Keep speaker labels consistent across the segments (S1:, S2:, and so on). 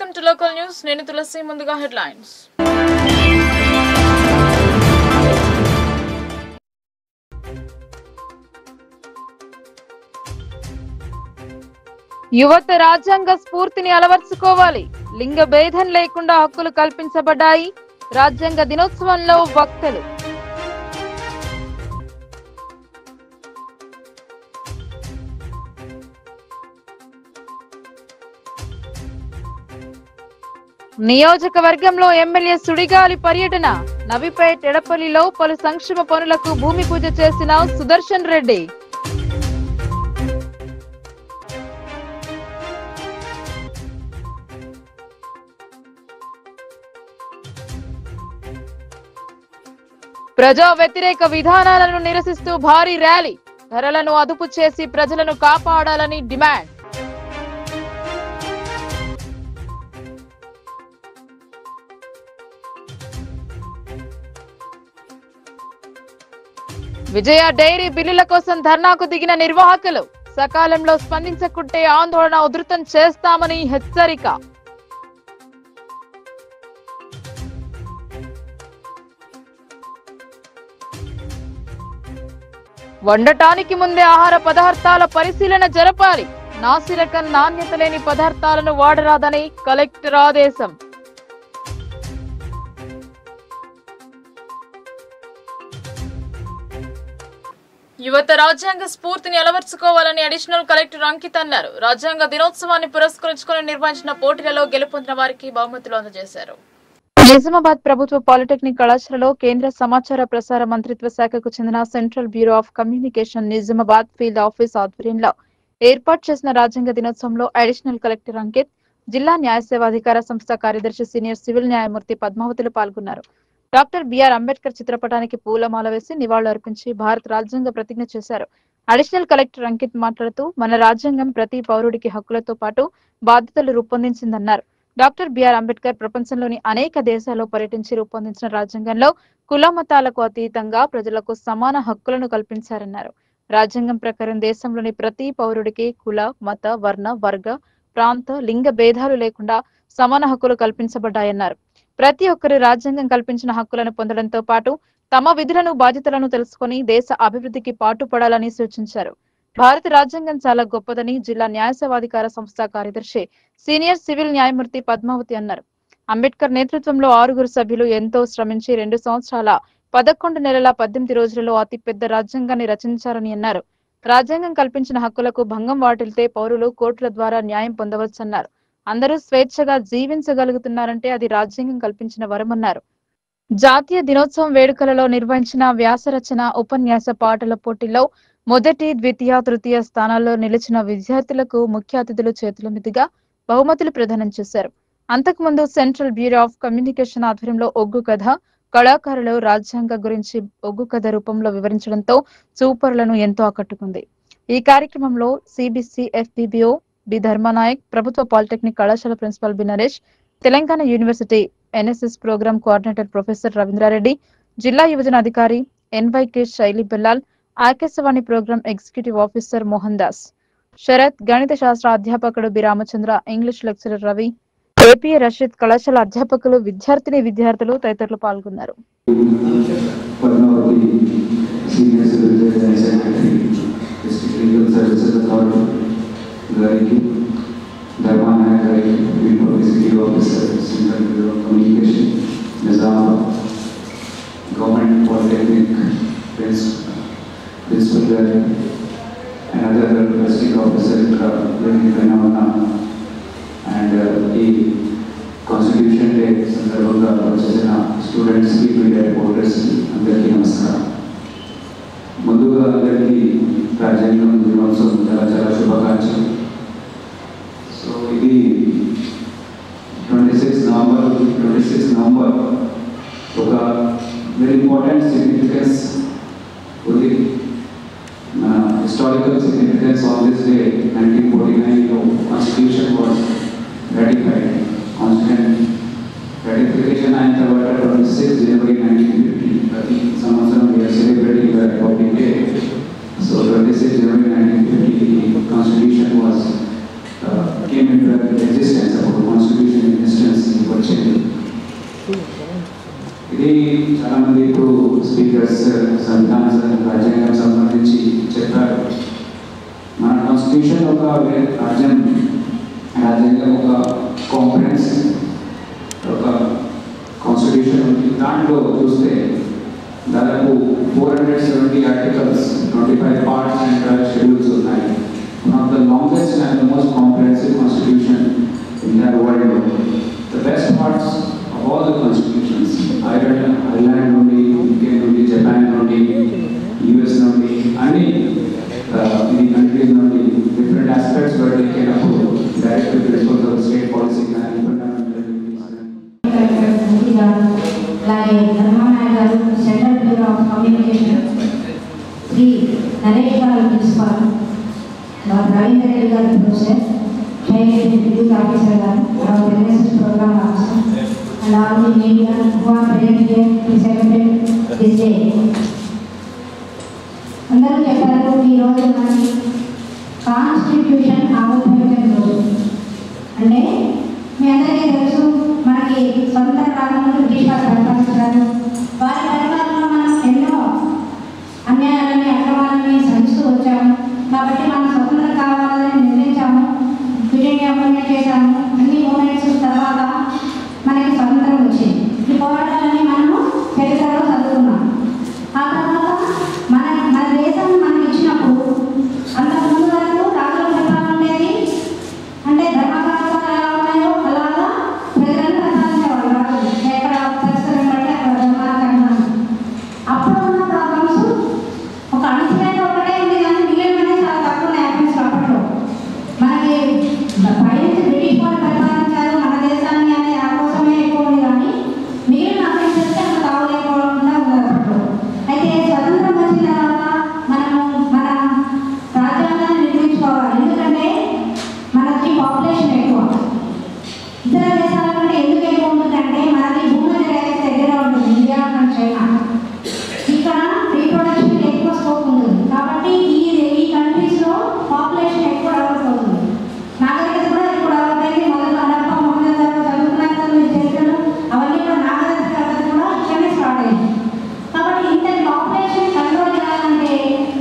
S1: Welcome to local news నేను తులసి ముందుగా headlines
S2: యువత రాజ్యాంగ స్ఫూర్తిని అలవర్చుకోవాలి లింగ భేదం లేకుండా హక్కులు కల్పించబడ్డాయి రాజ్యాంగ దినోత్సవంలో వక్తలు నియోజకవర్గంలో ఎమ్మెల్యే సుడిగాలి పర్యటన నవిపేట్ ఎడపల్లిలో పలు సంక్షేమ పనులకు భూమి పూజ చేసిన సుదర్శన్ రెడ్డి ప్రజా వ్యతిరేక విధానాలను నిరసిస్తూ భారీ ర్యాలీ ధరలను అదుపు చేసి ప్రజలను కాపాడాలని డిమాండ్ విజయ డైరీ బిల్లుల కోసం ధర్నాకు దిగిన నిర్వాహకులు సకాలంలో స్పందించకుంటే ఆందోళన ఉధృతం చేస్తామని హెచ్చరిక వండటానికి ముందే ఆహార పదార్థాల పరిశీలన జరపాలి నాసిరకం నాణ్యత లేని పదార్థాలను వాడరాదని కలెక్టర్ ఆదేశం
S1: యువత రాజ్యాంగ స్ఫూర్తిని అలవర్చుకోవాలని అడిషనల్ కలెక్టర్ అంకిత్ అన్నారు రాజ్యాంగ దినోత్సవాన్ని పురస్కరించుకుని నిర్వహించిన పోటీలలో గెలుపొందిన వారికి బహుమతులు అందజేశారు
S2: నిజామాబాద్ ప్రభుత్వ పాలిటెక్నిక్ కళాశాలలో కేంద్ర సమాచార ప్రసార మంత్రిత్వ శాఖకు చెందిన central bureau of communication Nizamabad field office ఆధ్వర్యంలో ఏర్పాటు చేసిన రాజ్యాంగ దినోత్సవంలో అడిషనల్ కలెక్టర్ అంకిత్ జిల్లా న్యాయ సేవాధికార సంస్థ కార్యదర్శి సీనియర్ సివిల్ న్యాయమూర్తి పద్మావతులు పాల్గొన్నారు డాక్టర్ బిఆర్ అంబేద్కర్ చిత్రపటానికి పూలమాల వేసి నివాళులర్పించి భారత రాజ్యాంగ ప్రతిజ్ఞ చేశారు అడిషనల్ కలెక్టర్ అంకిత్ మాట్లాడుతూ మన రాజ్యాంగం ప్రతి పౌరుడికి హక్కులతో పాటు బాధ్యతలు రూపొందించిందన్నారు డాక్టర్ బిఆర్ అంబేద్కర్ ప్రపంచంలోని అనేక దేశాల్లో పర్యటించి రూపొందించిన రాజ్యాంగంలో కుల మతాలకు అతీతంగా ప్రజలకు సమాన హక్కులను కల్పించారన్నారు రాజ్యాంగం ప్రకారం దేశంలోని ప్రతి పౌరుడికి కుల మత వర్ణ వర్గ ప్రాంత లింగ భేదాలు లేకుండా సమాన హక్కులు కల్పించబడ్డాయన్నారు ప్రతి ఒక్కరు రాజ్యాంగం కల్పించిన హక్కులను పొందడంతో పాటు తమ విధులను బాధ్యతలను తెలుసుకొని దేశ అభివృద్ధికి పాటుపడాలని సూచించారు భారత రాజ్యాంగం చాలా గొప్పదని జిల్లా న్యాయ సేవాధికార సంస్థ కార్యదర్శి సీనియర్ సివిల్ న్యాయమూర్తి పద్మావతి అన్నారు అంబేద్కర్ నేతృత్వంలో ఆరుగురు సభ్యులు ఎంతో శ్రమించి రెండు సంవత్సరాల పదకొండు నెలల పద్దెనిమిది రోజులలో అతి పెద్ద రాజ్యాంగాన్ని రచించారని అన్నారు రాజ్యాంగం కల్పించిన హక్కులకు భంగం వాటిల్తే పౌరులు కోర్టుల ద్వారా న్యాయం పొందవచ్చన్నారు అందరూ స్వేచ్ఛగా జీవించగలుగుతున్నారంటే అది రాజ్యాంగం కల్పించిన వరమన్నారు జాతీయ దినోత్సవం వేడుకలలో నిర్వహించిన వ్యాసరచన ఉపన్యాస పాటల పోటీల్లో మొదటి ద్వితీయ తృతీయ స్థానాల్లో నిలిచిన విద్యార్థులకు ముఖ్య అతిథులు చేతుల మీదుగా బహుమతులు ప్రదానం చేశారు అంతకుముందు సెంట్రల్ బ్యూరో ఆఫ్ కమ్యూనికేషన్ ఆధ్వర్యంలో ఒగ్గు కథ కళాకారులు రాజ్యాంగ గురించి ఒగ్గు కథ రూపంలో వివరించడంతో చూపరులను ఎంతో ఆకట్టుకుంది ఈ కార్యక్రమంలో సిబిసి ఎఫ్పిబిఓ బి ధర్మనాయక్ ప్రభుత్వ పాలిటెక్నిక్ కళాశాల principal B Naresh Telangana university NSS program coordinator professor Ravindra Reddy జిల్లా యువజన అధికారి NYK Shaili Bellal Akashvani program executive officer Mohan Das Sharath గణిత శాస్త్ర అధ్యాపకుడు B Ramachandra English lecturer Ravi AP Rasheed కళాశాల అధ్యాపకులు విద్యార్థిని విద్యార్థులు తదితరులు పాల్గొన్నారు
S3: Padmavathi senior civil judge secretary district legal services authority గారికి ధర్మానాయ గారికి publicity officer central bureau communication Nizamabad government polytechnic prince principal గారికి అండ్ అదర్ డిస్ట్రిక్ట్ ఆఫీసర్ ఇక్కడ పైన ఉన్న అండ్ ఈ కాన్స్టిట్యూషన్ డే సందర్భంగా వచ్చేసిన స్టూడెంట్స్కి మీడియా రిపోర్టర్స్ అందరికీ నమస్కారం ముందుగా అందరికీ రాజ్యాంగం దినోత్సవం చాలా చాలా శుభాకాంక్షలు సో ఇది twenty six November twenty six November ఒక వెరీ ఇంపార్టెంట్ సిగ్నిఫికెన్స్ ఉంది మన historical significance on this day nineteen forty నైన్లో constitution was ratified. Constant ratification అయిన తర్వాత twenty six January nineteen fifty ప్రతి సంవత్సరం we are celebrating the republic day so twenty six January nineteen fifty constitution was came in existence అప్పుడు constitution in ఒక రాజ్యం రాజ్యాంగం ఒక కాంఫరెన్స్ ఒక కాన్స్టిట్యూషన్ ఉంది దాంట్లో చూస్తే దాదాపు four hundred seventy articles twenty five parts and schedules ఉన్నాయి one of the longest and the most comprehensive constitution in that world the best parts of all the constitutions Ireland Ireland నుండి UK నుండి Japan నుండి US నుండి అన్ని ఈ countries నుండి different aspects were taken up direct principles of state policy కానీ fundamental
S4: Murthy garu అలాగే Dharmanay garu central bureau of communication Shri Naresh గారు principal Ravindra Reddy garu professor Shailesh deputy officer garu our NSS program officer and all the media who are present here to celebrate this day. అందరూ చెప్పారు ఈ రోజు మనకి constitution ఆవిర్భవించిన రోజు అంటే మీ అందరికీ తెలుసు మనకి స్వతంత్ర రాకముందు బ్రిటిష్ వారు పరిపాలించారు వారి పరిపాలనలో మనం ఎన్నో అన్యాయాలని అక్రమాలని సహిస్తూ వచ్చాము కాబట్టి మనం స్వతంత్రం కావాలని నిర్ణయించాము క్విట్ మూమెంట్ చేశాము అన్ని మూమెంట్స్ తర్వాత మనకి స్వతంత్రం వచ్చింది ఈ పోరాటాలని మనము చరిత్రలో చదువుకున్నాం ఆ తర్వాత మన మన దేశం మనకి ఇచ్చినప్పుడు అంతకుముందు వరకు రాజుల పరిపాలన ఉండేది అంటే ధర్మకాలు ఎలా ఉన్నాయో అలాగా ప్రజలను పరిపాలించేవాళ్ళు రాజులు ఎక్కడ పరిసరం బట్టి అక్కడ ధర్మాలు అప్పుడు ఉన్న ప్రాబ్లమ్స్ ఒక అణచివేత ఒకటే ఉంది కానీ మిగిలినవన్నీ చాలా తక్కువ ఉన్నాయి అఫెన్స్ అప్పట్లో మనకి పైనుంచి బ్రిటిష్ వాళ్ళు పరిపాలించారు మన దేశాన్ని అనే ఆక్రోశమే ఎక్కువ ఉంది కానీ మిగిలిన అఫెన్సెస్ అంత తావలేకుండా ఉంది అప్పట్లో అయితే స్వతంత్రం వచ్చిన తర్వాత మనము మన రాజ్యాంగాన్ని నిర్మించుకోవాలి ఎందుకంటే మనకి పాపులేషన్ ఎక్కువ ఇతర దేశాల కంటే ఎందుకు ఎక్కువ ఉంటుందంటే మనది భూమధ్య రేఖ దగ్గర ఉంటుంది ఇండియా అండ్ చైనా ఇక్కడ రీప్రొడక్షన్ ఎక్కువ స్కోప్ ఉంటుంది కాబట్టి ఈ ఈ కంట్రీస్లో పాపులేషన్ ఎక్కువ డెవలప్ అవుతుంది నాగరికత కూడా ఎక్కువ డెవలప్ అయింది మొదలు హరప్ప మొహమ్మద్ చదువుకున్నాక చరిత్రలు అవన్నీ కూడా నాగరికత కూడా ఇక్కడనే స్టార్ట్ అయింది కాబట్టి ఇంతటి పాపులేషన్ కంట్రోల్ చేయాలంటే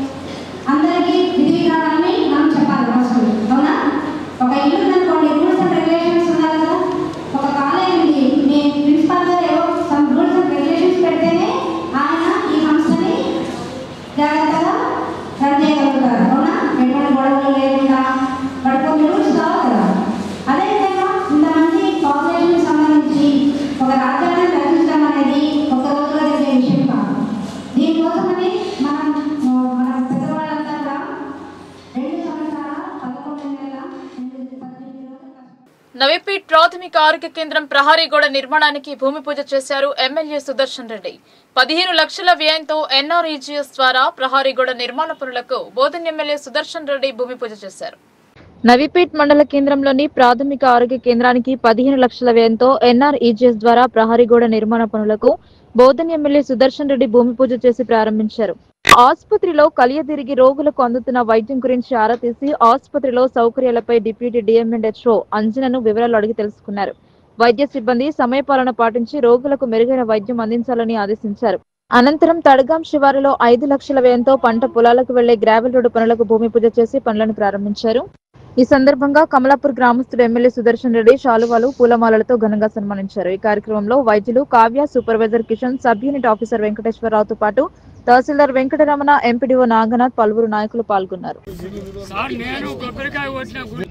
S4: అందరికీ విధి విధానాన్ని మనం చెప్పాలి ఫస్ట్ అవునా ఒక ఇల్లు ఉందనుకోండి రూల్స్ అండ్ రెగ్యులేషన్స్ ఉండాలి కదా ఒక కాలేజ్ ఉంది మీ ప్రిన్సిపాల్ గారు ఏవో సమ్ రూల్స్ అండ్ రెగ్యులేషన్స్ పెడితేనే ఆయన ఈ సంస్థని జాగ్రత్తగా రన్ చేయగలుగుతారు అవునా ఎటువంటి గొడవలు లేకుండా వాటి కొన్ని రూల్స్ కావాలి కదా అదేవిధంగా ఇంతమంది పాపులేషన్ సంబంధించి ఒక రాజ్యాన్ని రచించడం అనేది ఒక రోజులో జరిగే విషయం కాదు దీనికోసమని మనం ఆ, మన పెద్దవాళ్ళంతా కూడా రెండు సంవత్సరాల పదకొండు నెలల ఎనిమిది పద్దెనిమిది రోజులు కష్టపడి
S1: నవీపీట్ ప్రాథమిక ఆరోగ్య కేంద్రం ప్రహారీగోడ నిర్మాణానికి భూమి పూజ చేశారు ఎమ్మెల్యే సుదర్శన్ రెడ్డి పదిహేను లక్షల వ్యయంతో ఎన్ఆర్ఈజీఎస్ ద్వారా ప్రహారీగోడ నిర్మాణ పనులకు బోధన్ ఎమ్మెల్యే సుదర్శన్ రెడ్డి భూమి పూజ చేశారు
S2: నవీపేట్ మండల కేంద్రంలోని ప్రాథమిక ఆరోగ్య కేంద్రానికి పదిహేను లక్షల వ్యయంతో ఎన్ఆర్ఈజీఎస్ ద్వారా ప్రహరీగోడ నిర్మాణ పనులకు బోధన్ ఎమ్మెల్యే సుదర్శన్ రెడ్డి భూమి పూజ చేసి ప్రారంభించారు ఆసుపత్రిలో కలియదిరిగి రోగులకు అందుతున్న వైద్యం గురించి ఆరా తీసి ఆసుపత్రిలో సౌకర్యాలపై డిప్యూటీ డిఎంఎండ్హెచ్ఓ అంజనను వివరాలు అడిగి తెలుసుకున్నారు వైద్య సిబ్బంది సమయపాలన పాటించి రోగులకు మెరుగైన వైద్యం అందించాలని ఆదేశించారు అనంతరం తడగాం శివారులో ఐదు లక్షల వ్యయంతో పంట పొలాలకు వెళ్లే గ్రావెల్ రోడ్డు పనులకు భూమి పూజ చేసి పనులను ప్రారంభించారు ఈ సందర్భంగా కమలాపూర్ గ్రామస్తుడు ఎమ్మెల్యే సుదర్శన్ రెడ్డి శాలువాలు పూలమాలలతో ఘనంగా సన్మానించారు ఈ కార్యక్రమంలో వైద్యులు Kavya supervisor Kishan sub unit officer వెంకటేశ్వరరావుతో పాటు తహసీల్దార్ వెంకటరమణ ఎంపీడీఓ నాగనాథ్ పలువురు నాయకులు పాల్గొన్నారు
S5: సార్ నేను కొబ్బరికాయ కొట్టిన గుడి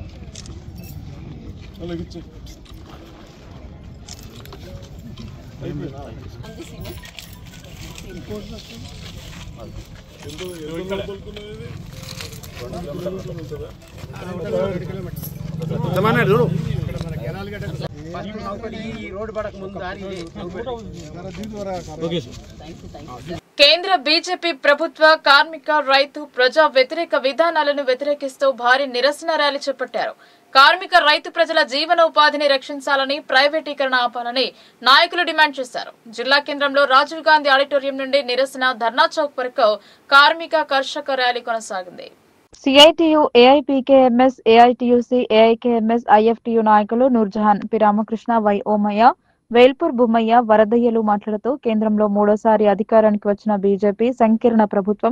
S1: కేంద్ర బీజేపీ ప్రభుత్వ కార్మిక రైతు ప్రజా వ్యతిరేక విధానాలను వ్యతిరేకిస్తూ భారీ నిరసన ర్యాలీ చేపట్టారు కార్మిక రైతు ప్రజల జీవనోపాధిని రక్షించాలని ప్రైవేటీకరణ ఆపాలని నాయకులు డిమాండ్ చేశారు జిల్లా కేంద్రంలో రాజీవ్ గాంధీ ఆడిటోరియం నుండి నిరసన ధర్నా చౌక్ వరకు కార్మిక కర్షక ర్యాలీ కొనసాగింది
S2: CITU AIPKMS AITUC AIKMS IFTU నాయకులు నూర్జహాన్ పి రామకృష్ణ వై ఓమయ్య వేల్పూర్ బుమ్మయ్య వరదయ్యలు మాట్లాడుతూ కేంద్రంలో మూడోసారి అధికారానికి వచ్చిన బీజేపీ సంకీర్ణ ప్రభుత్వం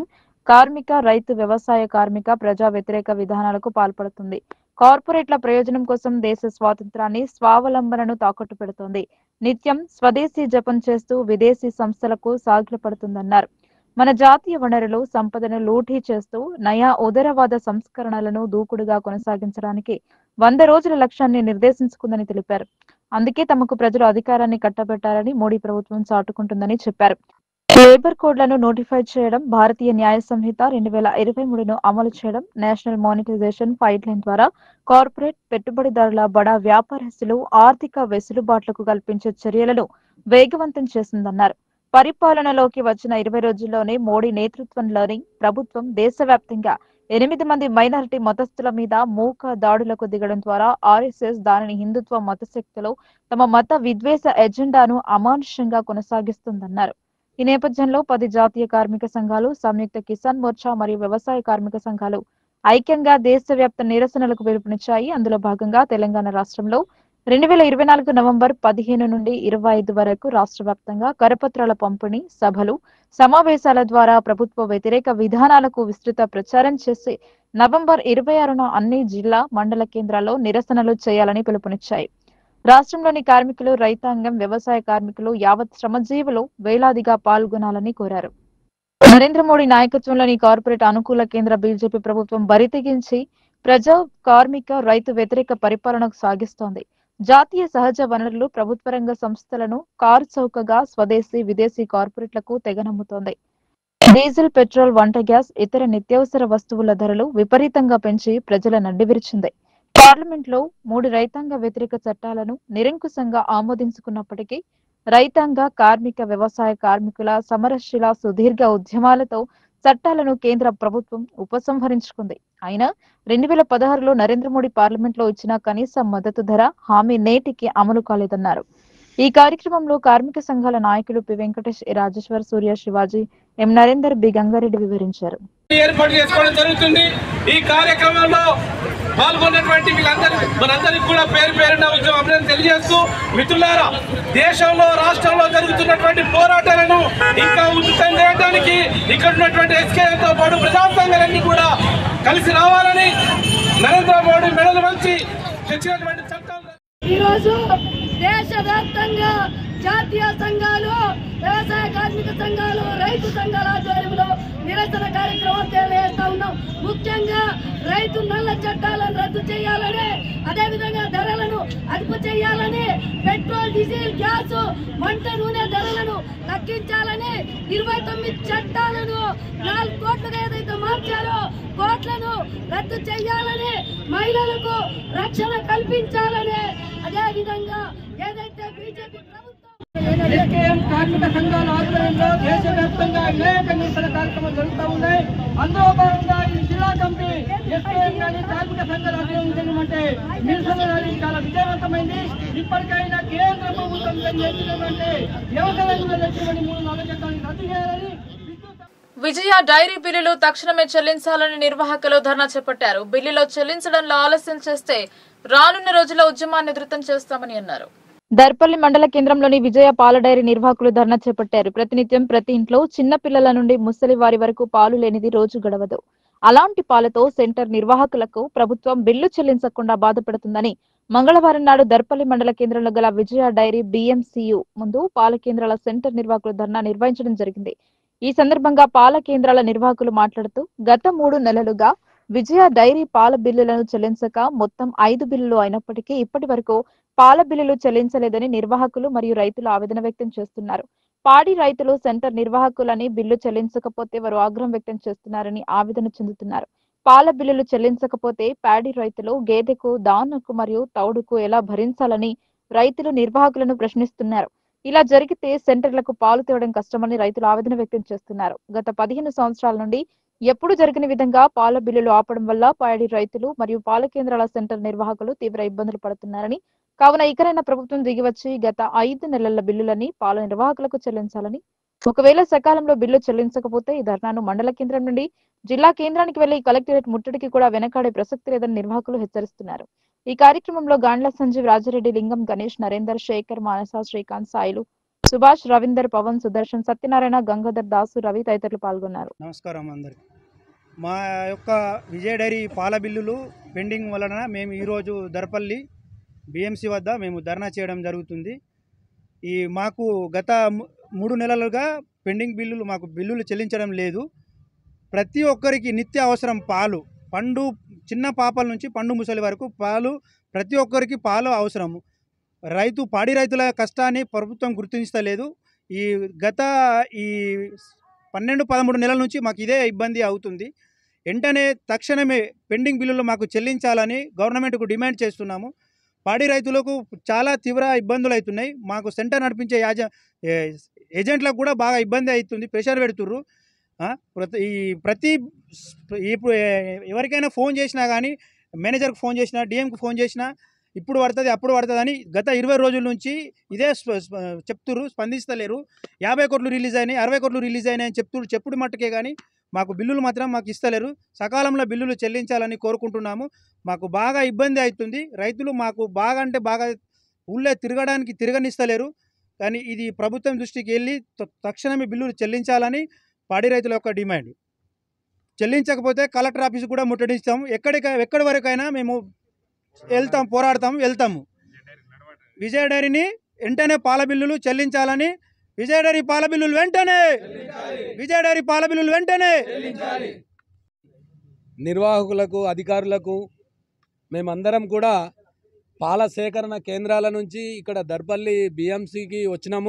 S2: కార్మిక రైతు వ్యవసాయ కార్మిక ప్రజా వ్యతిరేక విధానాలకు పాల్పడుతుంది కార్పొరేట్ల ప్రయోజనం కోసం దేశ స్వాతంత్రాన్ని స్వావలంబనను తాకట్టు పెడుతోంది నిత్యం స్వదేశీ జపం చేస్తూ విదేశీ సంస్థలకు సాగిలపడుతుందన్నారు మన జాతీయ వనరులు సంపదను లూటీ చేస్తూ నయా ఉదరవాద సంస్కరణలను దూకుడుగా కొనసాగించడానికి వంద రోజుల లక్ష్యాన్ని నిర్దేశించుకుందని తెలిపారు అందుకే తమకు ప్రజలు అధికారాన్ని కట్టబెట్టాలని మోడీ ప్రభుత్వం చాటుకుంటుందని చెప్పారు లేబర్ కోడ్లను నోటిఫై చేయడం భారతీయ న్యాయ సంహిత రెండు వేల ఇరవై మూడును అమలు చేయడం నేషనల్ మానిటైజేషన్ ఫైట్ లైన్ ద్వారా కార్పొరేట్ పెట్టుబడిదారుల బడా వ్యాపారస్తులు ఆర్థిక వెసులుబాట్లకు కల్పించే చర్యలను వేగవంతం చేసిందన్నారు పరిపాలనలోకి వచ్చిన ఇరవై రోజుల్లోనే మోడీ నేతృత్వంలోని ప్రభుత్వం దేశవ్యాప్తంగా ఎనిమిది మంది మైనారిటీ మతస్థుల మీద మూక దాడులకు దిగడం ద్వారా ఆర్ఎస్ఎస్ దానిని హిందుత్వ మతశక్తులు తమ మత విద్వేష ఎజెండాను అమానుషంగా కొనసాగిస్తుందన్నారు ఈ నేపథ్యంలో పది జాతీయ కార్మిక సంఘాలు సంయుక్త కిసాన్ మోర్చా మరియు వ్యవసాయ కార్మిక సంఘాలు ఐక్యంగా దేశవ్యాప్త నిరసనలకు పిలుపునిచ్చాయి అందులో భాగంగా తెలంగాణ రాష్ట్రంలో రెండు వేల ఇరవై నాలుగు నవంబర్ పదిహేను నుండి ఇరవై ఐదు వరకు రాష్ట్ర వ్యాప్తంగా కరపత్రాల పంపిణీ సభలు సమావేశాల ద్వారా ప్రభుత్వ వ్యతిరేక విధానాలకు విస్తృత ప్రచారం చేసి నవంబర్ ఇరవై ఆరున అన్ని జిల్లా మండల కేంద్రాల్లో నిరసనలు చేయాలని పిలుపునిచ్చాయి రాష్ట్రంలోని కార్మికులు రైతాంగం వ్యవసాయ కార్మికులు యావత్ శ్రమజీవులు వేలాదిగా పాల్గొనాలని కోరారు నరేంద్ర మోడీ నాయకత్వంలోని కార్పొరేట్ అనుకూల కేంద్ర బీజేపీ ప్రభుత్వం బరితెగించి ప్రజా కార్మిక రైతు వ్యతిరేక పరిపాలనకు సాగిస్తోంది జాతీయ సహజ వనరులు ప్రభుత్వ రంగ సంస్థలను కారు చౌకగా స్వదేశీ విదేశీ కార్పొరేట్లకు తెగనమ్ముతోంది డీజిల్ పెట్రోల్ వంట గ్యాస్ ఇతర నిత్యావసర వస్తువుల ధరలు విపరీతంగా పెంచి ప్రజల నడ్డివిరిచింది పార్లమెంట్ లో మూడు రైతాంగ వ్యతిరేక చట్టాలను నిరంకుశంగా ఆమోదించుకున్నప్పటికీ రైతాంగ కార్మిక వ్యవసాయ కార్మికుల సమరశిల సుదీర్ఘ ఉద్యమాలతో చట్టాలను కేంద్ర ప్రభుత్వం ఉపసంహరించుకుంది అయినా రెండు వేల పదహారులో నరేంద్ర మోడీ పార్లమెంట్ లో ఇచ్చిన కనీస మద్దతు ధర హామీ నేటికి అమలు కాలేదన్నారు ఈ కార్యక్రమంలో కార్మిక సంఘాల నాయకులు P Venkatesh A Rajeshwar Surya Shivaji M Narender B Gangareddy వివరించారు
S6: ఏర్పాటు చేసుకోవడం జరుగుతుంది ఈ కార్యక్రమంలో పాల్గొన్నటువంటి వీళ్ళందరూ మనందరికీ కూడా పేరు పేరున ఉద్యమం అభినందన తెలియజేస్తూ మిత్రులారా దేశంలో రాష్ట్రంలో జరుగుతున్నటువంటి పోరాటాలను ఇంకా ఉచితం చేయడానికి ఇక్కడ ఉన్నటువంటి ఎస్కేలతో పాటు ప్రజా సంఘాలన్నీ కూడా కలిసి రావాలని నరేంద్ర మోడీ మెడలు వంచి తెచ్చినటువంటి చట్టాలు
S7: ఈరోజు దేశవ్యాప్తంగా జాతీయ సంఘాలు వ్యవసాయ కార్మిక సంఘాలు రైతు సంఘాల ఆధ్వర్యంలో నిరసన కార్యక్రమం తెలియజేస్తా ఉన్నాం ముఖ్యంగా రైతు నల్ల చట్టాలను రద్దు చేయాలని అదేవిధంగా ధరలను అదుపు చేయాలని పెట్రోల్ డీజిల్ గ్యాస్ వంట నూనె ధరలను తగ్గించాలని ఇరవై తొమ్మిది చట్టాలను నాలుగు కోట్లుగా ఏదైతే మార్చారో కోట్లను రద్దు చేయాలని మహిళలకు రక్షణ కల్పించాలని అదే విధంగా ఏదైతే బీజేపీ ప్రభుత్వం
S6: ఎస్కేఎం కార్మిక సంఘాల ఆధ్వర్యంలో దేశవ్యాప్తంగా అనేక నిరసన కార్యక్రమాలు జరుగుతూ ఉన్నాయి అందులో భాగంగా ఈ జిల్లా కమిటీ ఎస్కేఎం కానీ కార్మిక సంఘాల ఆధ్వర్యంలో నిరసన ర్యాలీ చాలా విజయవంతమైంది ఇప్పటికైనా కేంద్ర ప్రభుత్వం చేసినటువంటి వ్యవసాయ రంగంలో తెచ్చినటువంటి మూడు నాలుగు చట్టాలను రద్దు చేయాలని విద్యుత్
S1: విజయ డైరీ బిల్లులు తక్షణమే చెల్లించాలని నిర్వాహకులు ధర్నా చేపట్టారు బిల్లులో చెల్లించడంలో ఆలస్యం చేస్తే రానున్న రోజుల్లో ఉద్యమాన్ని ఉధృతం చేస్తామని అన్నారు
S2: దర్పల్లి మండల కేంద్రంలోని విజయ పాల డైరీ నిర్వాహకులు ధర్నా చేపట్టారు ప్రతినిత్యం ప్రతి ఇంట్లో చిన్న పిల్లల నుండి ముసలి వారి వరకు పాలు లేనిది రోజు గడవదు అలాంటి పాలతో సెంటర్ నిర్వాహకులకు ప్రభుత్వం బిల్లు చెల్లించకుండా బాధపడుతుందని మంగళవారం నాడు దర్పల్లి మండల కేంద్రంలో గల విజయ డైరీ బిఎంసియు ముందు పాల కేంద్రాల సెంటర్ నిర్వాహకులు ధర్నా నిర్వహించడం జరిగింది ఈ సందర్భంగా పాల కేంద్రాల నిర్వాహకులు మాట్లాడుతూ గత మూడు నెలలుగా విజయ డైరీ పాల బిల్లులను చెల్లించక మొత్తం ఐదు బిల్లులు అయినప్పటికీ ఇప్పటి వరకు పాల బిల్లులు చెల్లించలేదని నిర్వాహకులు మరియు రైతులు ఆవేదన వ్యక్తం చేస్తున్నారు పాడి రైతులు సెంటర్ నిర్వాహకులని బిల్లు చెల్లించకపోతే వారు ఆగ్రహం వ్యక్తం చేస్తున్నారని ఆవేదన చెందుతున్నారు పాల బిల్లులు చెల్లించకపోతే పాడి రైతులు గేదెకు దానకు మరియు తౌడుకు ఎలా భరించాలని రైతులు నిర్వాహకులను ప్రశ్నిస్తున్నారు ఇలా జరిగితే సెంటర్లకు పాలు తేవడం కష్టమని రైతులు ఆవేదన వ్యక్తం చేస్తున్నారు గత పదిహేను సంవత్సరాల నుండి ఎప్పుడు జరగని విధంగా పాల బిల్లులు ఆపడం వల్ల పాడి రైతులు మరియు పాల కేంద్రాల సెంటర్ నిర్వాహకులు తీవ్ర ఇబ్బందులు పడుతున్నారని కావున ఇకనైనా ప్రభుత్వం దిగివచ్చి గత ఐదు నెలల బిల్లులని పాల నిర్వాహకులకు చెల్లించాలని ఒకవేళ సకాలంలో బిల్లు చెల్లించకపోతే ఈ ధర్నాను మండల కేంద్రం నుండి జిల్లా కేంద్రానికి వెళ్లి కలెక్టరేట్ ముట్టడికి కూడా వెనకాడే ప్రసక్తి లేదని నిర్వాహకులు హెచ్చరిస్తున్నారు ఈ కార్యక్రమంలో గాండ్ల సంజీవ్ రాజారెడ్డి లింగం గణేష్ నరేందర్ శేఖర్ మానస శ్రీకాంత్ సాయిలు సుభాష్ రవీందర్ పవన్ సుదర్శన్ సత్యనారాయణ గంగాధర్ దాసు రవి తదితరులు పాల్గొన్నారు
S8: నమస్కారం అందరికి మా యొక్క విజయ డైరీ పాల బిల్లులు పెండింగ్ వలన మేము ఈరోజు దరపల్లి బిఎంసి వద్ద మేము ధర్నా చేయడం జరుగుతుంది ఈ మాకు గత ము- మూడు నెలలుగా పెండింగ్ బిల్లులు మాకు బిల్లులు చెల్లించడం లేదు ప్రతి ఒక్కరికి నిత్య అవసరం పాలు పండు చిన్న పాపల నుంచి పండు ముసలి వరకు పాలు ప్రతి ఒక్కరికి పాలు అవసరము రైతు పాడి రైతుల కష్టాన్ని ప్రభుత్వం గుర్తించలేదు ఈ గత ఈ పన్నెండు పదమూడు నెలల నుంచి మాకు ఇదే ఇబ్బంది అవుతుంది వెంటనే తక్షణమే పెండింగ్ బిల్లులు మాకు చెల్లించాలని గవర్నమెంట్కు డిమాండ్ చేస్తున్నాము పాడి రైతులకు చాలా తీవ్ర ఇబ్బందులు అవుతున్నాయి మాకు సెంటర్ నడిపించే యాజ ఏ- ఏజెంట్లకు కూడా బాగా ఇబ్బంది అవుతుంది ప్రెషర్ పెడుతుర్రు ఆ, ప్రతి ఈ ప్రతి ఇప్పుడు ఏ- ఎవరికైనా ఫోన్ చేసినా కానీ మేనేజర్కి ఫోన్ చేసినా డిఎంకి ఫోన్ చేసినా ఇప్పుడు పడుతుంది అప్పుడు పడుతుంది అని గత ఇరవై రోజుల నుంచి ఇదే స్ప- స్ప- చెప్తుర్రు స్పందిస్తలేరు యాభై కోట్లు రిలీజ్ అయినాయి అరవై కోట్లు రిలీజ్ అయినాయి అని చెప్తున్నారు చెప్పుడు మట్టుకే కానీ మాకు బిల్లులు మాత్రం మాకు ఇస్తలేరు సకాలంలో బిల్లులు చెల్లించాలని కోరుకుంటున్నాము మాకు బాగా ఇబ్బంది అవుతుంది రైతులు మాకు బాగా అంటే బాగా ఊళ్ళో తిరగడానికి తిరగనిస్తలేరు కానీ ఇది ప్రభుత్వం దృష్టికి వెళ్ళి త- తక్షణమే బిల్లులు చెల్లించాలని పాడి రైతుల యొక్క డిమాండ్ చెల్లించకపోతే కలెక్టర్ ఆఫీస్ కూడా ముట్టడిస్తాం ఎక్కడికి ఎక్కడి వరకైనా మేము వెళ్తాం పోరాడతాం వెళ్తాము విజయ డైరీని వెంటనే పాల బిల్లులు చెల్లించాలని విజయ డైరీ పాల బిల్లులు వెంటనే విజయ డైరీ పాల బిల్లులు వెంటనే
S9: నిర్వాహకులకు అధికారులకు మేమందరం కూడా పాల సేకరణ కేంద్రాల నుంచి ఇక్కడ దర్పల్లి బిఎంసికి వచ్చినాము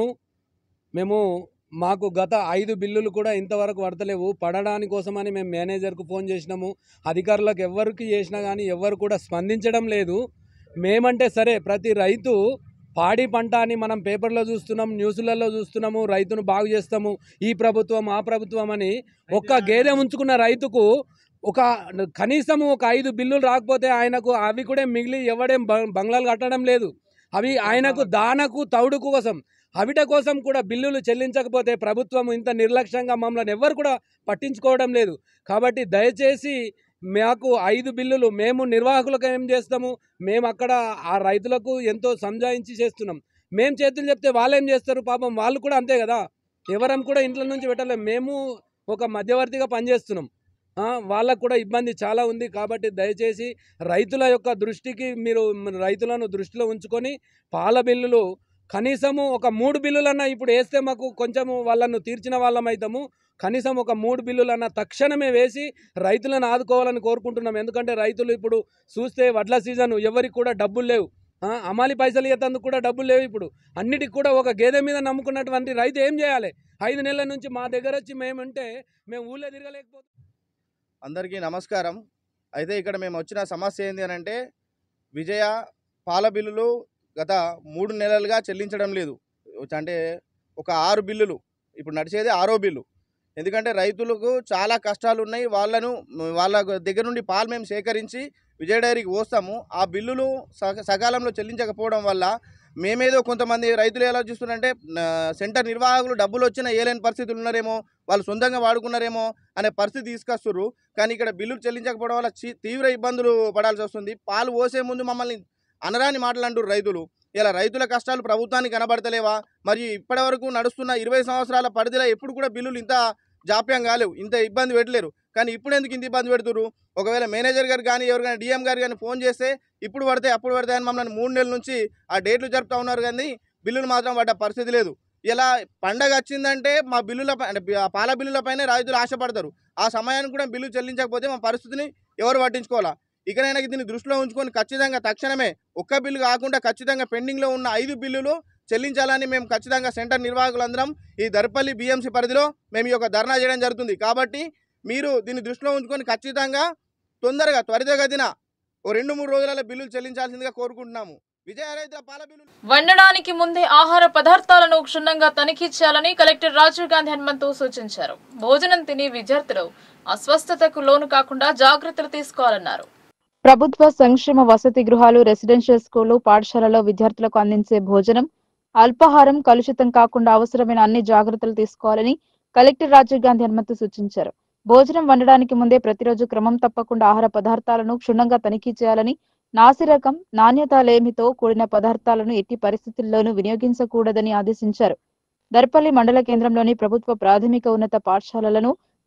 S9: మేము మాకు గత ఐదు బిల్లులు కూడా ఇంతవరకు పడతలేవు పడడానికి కోసమని మేము మేనేజర్కు ఫోన్ చేసినాము అధికారులకు ఎవరికి చేసినా కానీ ఎవరు కూడా స్పందించడం లేదు మేమంటే సరే ప్రతి రైతు పాడి పంట అని మనం పేపర్లో చూస్తున్నాం న్యూస్లలో చూస్తున్నాము రైతును బాగు చేస్తాము ఈ ప్రభుత్వం ఆ ప్రభుత్వం అని ఒక్క గేదె ఉంచుకున్న రైతుకు ఒక కనీసం ఒక ఐదు బిల్లులు రాకపోతే ఆయనకు అవి కూడా మిగిలి ఎవడేం బ- బంగ్లాలు కట్టడం లేదు అవి ఆయనకు దానకు తౌడుకు కోసం అవిట కోసం కూడా బిల్లులు చెల్లించకపోతే ప్రభుత్వం ఇంత నిర్లక్ష్యంగా మమ్మల్ని ఎవరు కూడా పట్టించుకోవడం లేదు కాబట్టి దయచేసి మాకు ఐదు బిల్లులు మేము నిర్వాహకులకు ఏం చేస్తాము మేము అక్కడ ఆ రైతులకు ఎంతో సంజాయించి చేస్తున్నాం మేము చేతులు చెప్తే వాళ్ళు ఏం చేస్తారు పాపం వాళ్ళు కూడా అంతే కదా ఎవరం కూడా ఇంట్లో నుంచి పెట్టలేం మేము ఒక మధ్యవర్తిగా పనిచేస్తున్నాం ఆ, వాళ్ళకు కూడా ఇబ్బంది చాలా ఉంది కాబట్టి దయచేసి రైతుల యొక్క దృష్టికి మీరు రైతులను దృష్టిలో ఉంచుకొని పాల బిల్లులు కనీసము ఒక మూడు బిల్లులన్నా ఇప్పుడు వేస్తే మాకు కొంచెము వాళ్ళను తీర్చిన వాళ్ళం అవుతాము కనీసం ఒక మూడు బిల్లులన్నా తక్షణమే వేసి రైతులను ఆదుకోవాలని కోరుకుంటున్నాం ఎందుకంటే రైతులు ఇప్పుడు చూస్తే వడ్ల సీజన్ ఎవరికి కూడా డబ్బులు లేవు ఆ, అమాలి పైసలు ఇవ్వతందుకు కూడా డబ్బులు లేవు ఇప్పుడు అన్నిటికి కూడా ఒక గేదె మీద నమ్ముకున్నటువంటి రైతు ఏం చేయాలి ఐదు నెలల నుంచి మా దగ్గర వచ్చి మేముంటే మేము ఊళ్ళో తిరగలేకపోతే
S10: అందరికీ నమస్కారం అయితే ఇక్కడ మేము వచ్చిన సమస్య ఏంటి అని అంటే విజయ పాల బిల్లులు గత మూడు నెలలుగా చెల్లించడం లేదు అంటే ఒక ఆరు బిల్లులు ఇప్పుడు నడిచేది ఆరో బిల్లు ఎందుకంటే రైతులకు చాలా కష్టాలు ఉన్నాయి వాళ్ళను వాళ్ళ దగ్గర నుండి పాలు మేము సేకరించి విజయ డైరీకి పోస్తాము ఆ బిల్లులు సక- సకాలంలో చెల్లించకపోవడం వల్ల మేమేదో కొంతమంది రైతులు ఎలా చూస్తున్నారంటే ఆ, సెంటర్ నిర్వాహకులు డబ్బులు వచ్చినా ఏలేని పరిస్థితులు ఉన్నారేమో వాళ్ళు సొంతంగా వాడుకున్నారేమో అనే పరిస్థితి తీసుకొస్తుర్రు కానీ ఇక్కడ బిల్లులు చెల్లించకపోవడం వల్ల చి- తీవ్ర ఇబ్బందులు పడాల్సి వస్తుంది పాలు పోసే ముందు మమ్మల్ని అనరాని మాటలు అంటారు రైతులు ఇలా రైతుల కష్టాలు ప్రభుత్వానికి కనబడతలేవా మరి ఇప్పటి వరకు నడుస్తున్న ఇరవై సంవత్సరాల పరిధిలో ఎప్పుడు కూడా బిల్లులు ఇంత జాప్యం కాలేవు ఇంత ఇబ్బంది పెట్టలేరు కానీ ఇప్పుడు ఎందుకు ఇంత ఇబ్బంది పెడుతురు ఒకవేళ మేనేజర్ గారు కానీ ఎవరు కానీ డిఎం గారు కానీ ఫోన్ చేస్తే ఇప్పుడు పడితే అప్పుడు పడితే అని మమ్మల్ని మూడు నెలల నుంచి ఆ డేట్లు జరుపుతా ఉన్నారు కానీ బిల్లులు మాత్రం పడ్డ పరిస్థితి లేదు ఇలా పండగ వచ్చిందంటే మా బిల్లుల పై- అంటే బి- ఆ పాల బిల్లులపైనే రైతులు ఆశపడతారు ఆ సమయానికి కూడా బిల్లు చెల్లించకపోతే మా పరిస్థితిని ఎవరు పట్టించుకోవాలా ఇకనైనా దీన్ని దృష్టిలో ఉంచుకొని ఖచ్చితంగా తక్షణమే ఒక్క బిల్లు కాకుండా ఖచ్చితంగా పెండింగ్లో ఉన్న ఐదు బిల్లులు చెల్లించాలని మేము ఖచ్చితంగా సెంటర్ నిర్వాహకులందరం ఈ దర్పల్లి బిఎంసి పరిధిలో మేము ఈ యొక్క ధర్నా చేయడం జరుగుతుంది కాబట్టి మీరు దీన్ని దృష్టిలో ఉంచుకొని ఖచ్చితంగా తొందరగా త్వరితగతిన ఓ రెండు మూడు రోజులలో బిల్లులు చెల్లించాల్సిందిగా కోరుకుంటున్నాము విజయ రైతుల పాల బిల్లులు
S1: వండడానికి ముందే ఆహార పదార్థాలను క్షుణ్ణంగా తనిఖీ చేయాలని కలెక్టర్ రాజీవ్ గాంధీ హనుమంతు సూచించారు భోజనం తిని విద్యార్థులు అస్వస్థతకు లోను కాకుండా జాగ్రత్తలు తీసుకోవాలన్నారు
S2: ప్రభుత్వ సంక్షేమ వసతి గృహాలు రెసిడెన్షియల్ స్కూళ్లు పాఠశాలలో విద్యార్థులకు అందించే భోజనం అల్పాహారం కలుషితం కాకుండా అవసరమైన అన్ని జాగ్రత్తలు తీసుకోవాలని కలెక్టర్ రాజీవ్ గాంధీ హనుమంతు సూచించారు భోజనం వండడానికి ముందే ప్రతిరోజు క్రమం తప్పకుండా ఆహార పదార్థాలను క్షుణ్ణంగా తనిఖీ చేయాలని నాసిరకం నాణ్యత లేమితో కూడిన పదార్థాలను ఎట్టి పరిస్థితుల్లోనూ వినియోగించకూడదని ఆదేశించారు దర్పల్లి మండల కేంద్రంలోని ప్రభుత్వ ప్రాథమిక ఉన్నత పాఠశాలలను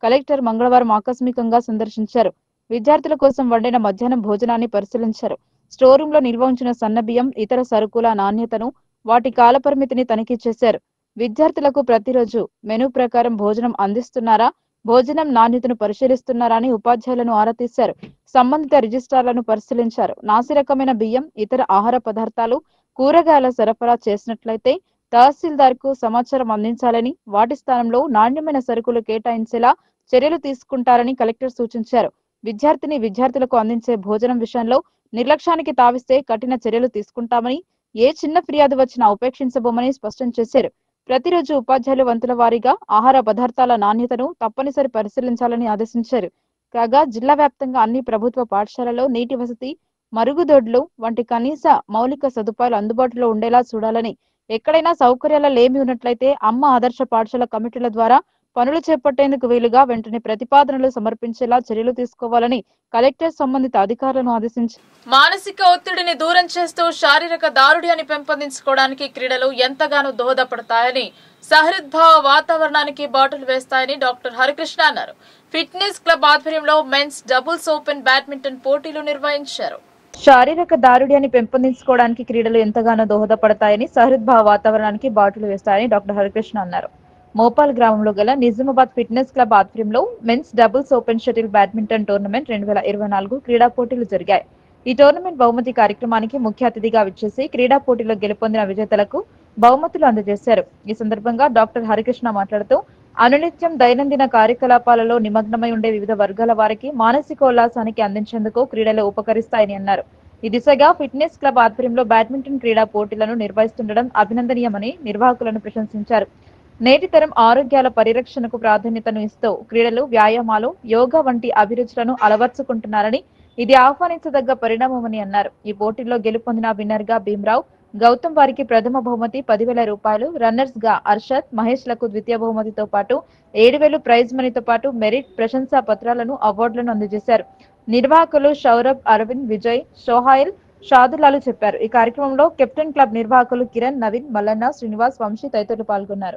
S2: కలెక్టర్ మంగళవారం ఆకస్మికంగా సందర్శించారు విద్యార్థుల కోసం వండిన మధ్యాహ్నం భోజనాన్ని పరిశీలించారు స్టోర్ రూమ్ లో నిల్వ ఉంచిన సన్నబియ్యం ఇతర సరుకుల నాణ్యతను వాటి కాలపరిమితిని తనిఖీ చేశారు విద్యార్థులకు ప్రతిరోజు మెనూ ప్రకారం భోజనం అందిస్తున్నారా భోజనం నాణ్యతను పరిశీలిస్తున్నారా అని ఉపాధ్యాయులను ఆరా తీశారు సంబంధిత రిజిస్ట్రార్లను పరిశీలించారు నాసిరకమైన బియ్యం ఇతర ఆహార పదార్థాలు కూరగాయల సరఫరా చేసినట్లయితే తహసీల్దార్ కు సమాచారం అందించాలని వాటి స్థానంలో నాణ్యమైన సరుకులు కేటాయించేలా చర్యలు తీసుకుంటారని కలెక్టర్ సూచించారు విద్యార్థిని విద్యార్థులకు అందించే భోజనం విషయంలో నిర్లక్ష్యానికి తావిస్తే కఠిన చర్యలు తీసుకుంటామని ఏ చిన్న ఫిర్యాదు వచ్చినా ఉపేక్షించబోమని స్పష్టం చేశారు ప్రతిరోజు ఉపాధ్యాయులు వంతుల వారీగా ఆహార పదార్థాల నాణ్యతను తప్పనిసరి పరిశీలించాలని ఆదేశించారు కాగా జిల్లా వ్యాప్తంగా అన్ని ప్రభుత్వ పాఠశాలలో నీటి వసతి మరుగుదొడ్లు వంటి కనీస మౌలిక సదుపాయాలు అందుబాటులో ఉండేలా చూడాలని ఎక్కడైనా సౌకర్యాల లేమి ఉన్నట్లయితే అమ్మ ఆదర్శ పాఠశాల కమిటీల ద్వారా పనులు చేపట్టేందుకు వీలుగా వెంటనే ప్రతిపాదనలు సమర్పించేలా చర్యలు తీసుకోవాలని కలెక్టర్ సంబంధిత అధికారులను ఆదేశించారు
S1: మానసిక ఒత్తిడిని దూరం చేస్తూ శారీరక దారుఢ్యాన్ని పెంపొందించుకోవడానికి క్రీడలు ఎంతగానో దోహదపడతాయని సహృద్భావ వాతావరణానికి బాటలు వేస్తాయని డాక్టర్ హరికృష్ణ అన్నారు ఫిట్నెస్ క్లబ్ ఆధ్వర్యంలో మెన్స్ డబుల్స్ ఓపెన్ బ్యాడ్మింటన్ పోటీలు నిర్వహించారు
S2: శారీరక దారుఢ్యాన్ని పెంపొందించుకోవడానికి క్రీడలు ఎంతగానో దోహదపడతాయని సహృద్భావ వాతావరణానికి బాటలు వేస్తాయని డాక్టర్ హరికృష్ణ అన్నారు మోపాల్ గ్రామంలో గల నిజామాబాద్ ఫిట్నెస్ క్లబ్ ఆధ్వర్యంలో men's doubles open shuttle badminton tournament రెండు వేల ఇరవై నాలుగు క్రీడా పోటీలు జరిగాయి ఈ టోర్నమెంట్ బహుమతి కార్యక్రమానికి ముఖ్య అతిథిగా విచ్చేసి క్రీడా పోటీలో గెలుపొందిన విజేతలకు బహుమతులు అందజేశారు ఈ సందర్భంగా డాక్టర్ హరికృష్ణ మాట్లాడుతూ అనునిత్యం దైనందిన కార్యకలాపాలలో నిమగ్నమై ఉండే వివిధ వర్గాల వారికి మానసికోల్లాసానికి అందించేందుకు క్రీడలు ఉపకరిస్తాయని అన్నారు ఈ దిశగా ఫిట్నెస్ క్లబ్ ఆధ్వర్యంలో బ్యాడ్మింటన్ క్రీడా పోటీలను నిర్వహిస్తుండడం అభినందనీయమని నిర్వాహకులను ప్రశంసించారు నేటి తరం ఆరోగ్యాల పరిరక్షణకు ప్రాధాన్యతను ఇస్తూ క్రీడలు వ్యాయామాలు యోగా వంటి అభిరుచులను అలవర్చుకుంటున్నారని ఇది ఆహ్వానించదగ్గ పరిణామమని అన్నారు ఈ పోటీల్లో గెలుపొందిన విన్నర్ గా భీమరావు గౌతమ్ వారికి ప్రథమ బహుమతి పదివేల రూపాయలు రన్నర్స్ గా అర్షద్ మహేష్ లకు ద్వితీయ బహుమతితో పాటు ఏడు వేలు ప్రైజ్ మనీతో పాటు మెరిట్ ప్రశంసా పత్రాలను అవార్డులను అందజేశారు నిర్వాహకులు సౌరభ్ అరవింద్ విజయ్ షోహాయిల్ షాదులాలు చెప్పారు ఈ కార్యక్రమంలో కెప్టెన్ క్లబ్ నిర్వాహకులు కిరణ్ నవీన్ మల్లన్న శ్రీనివాస్ వంశీ తదితరులు పాల్గొన్నారు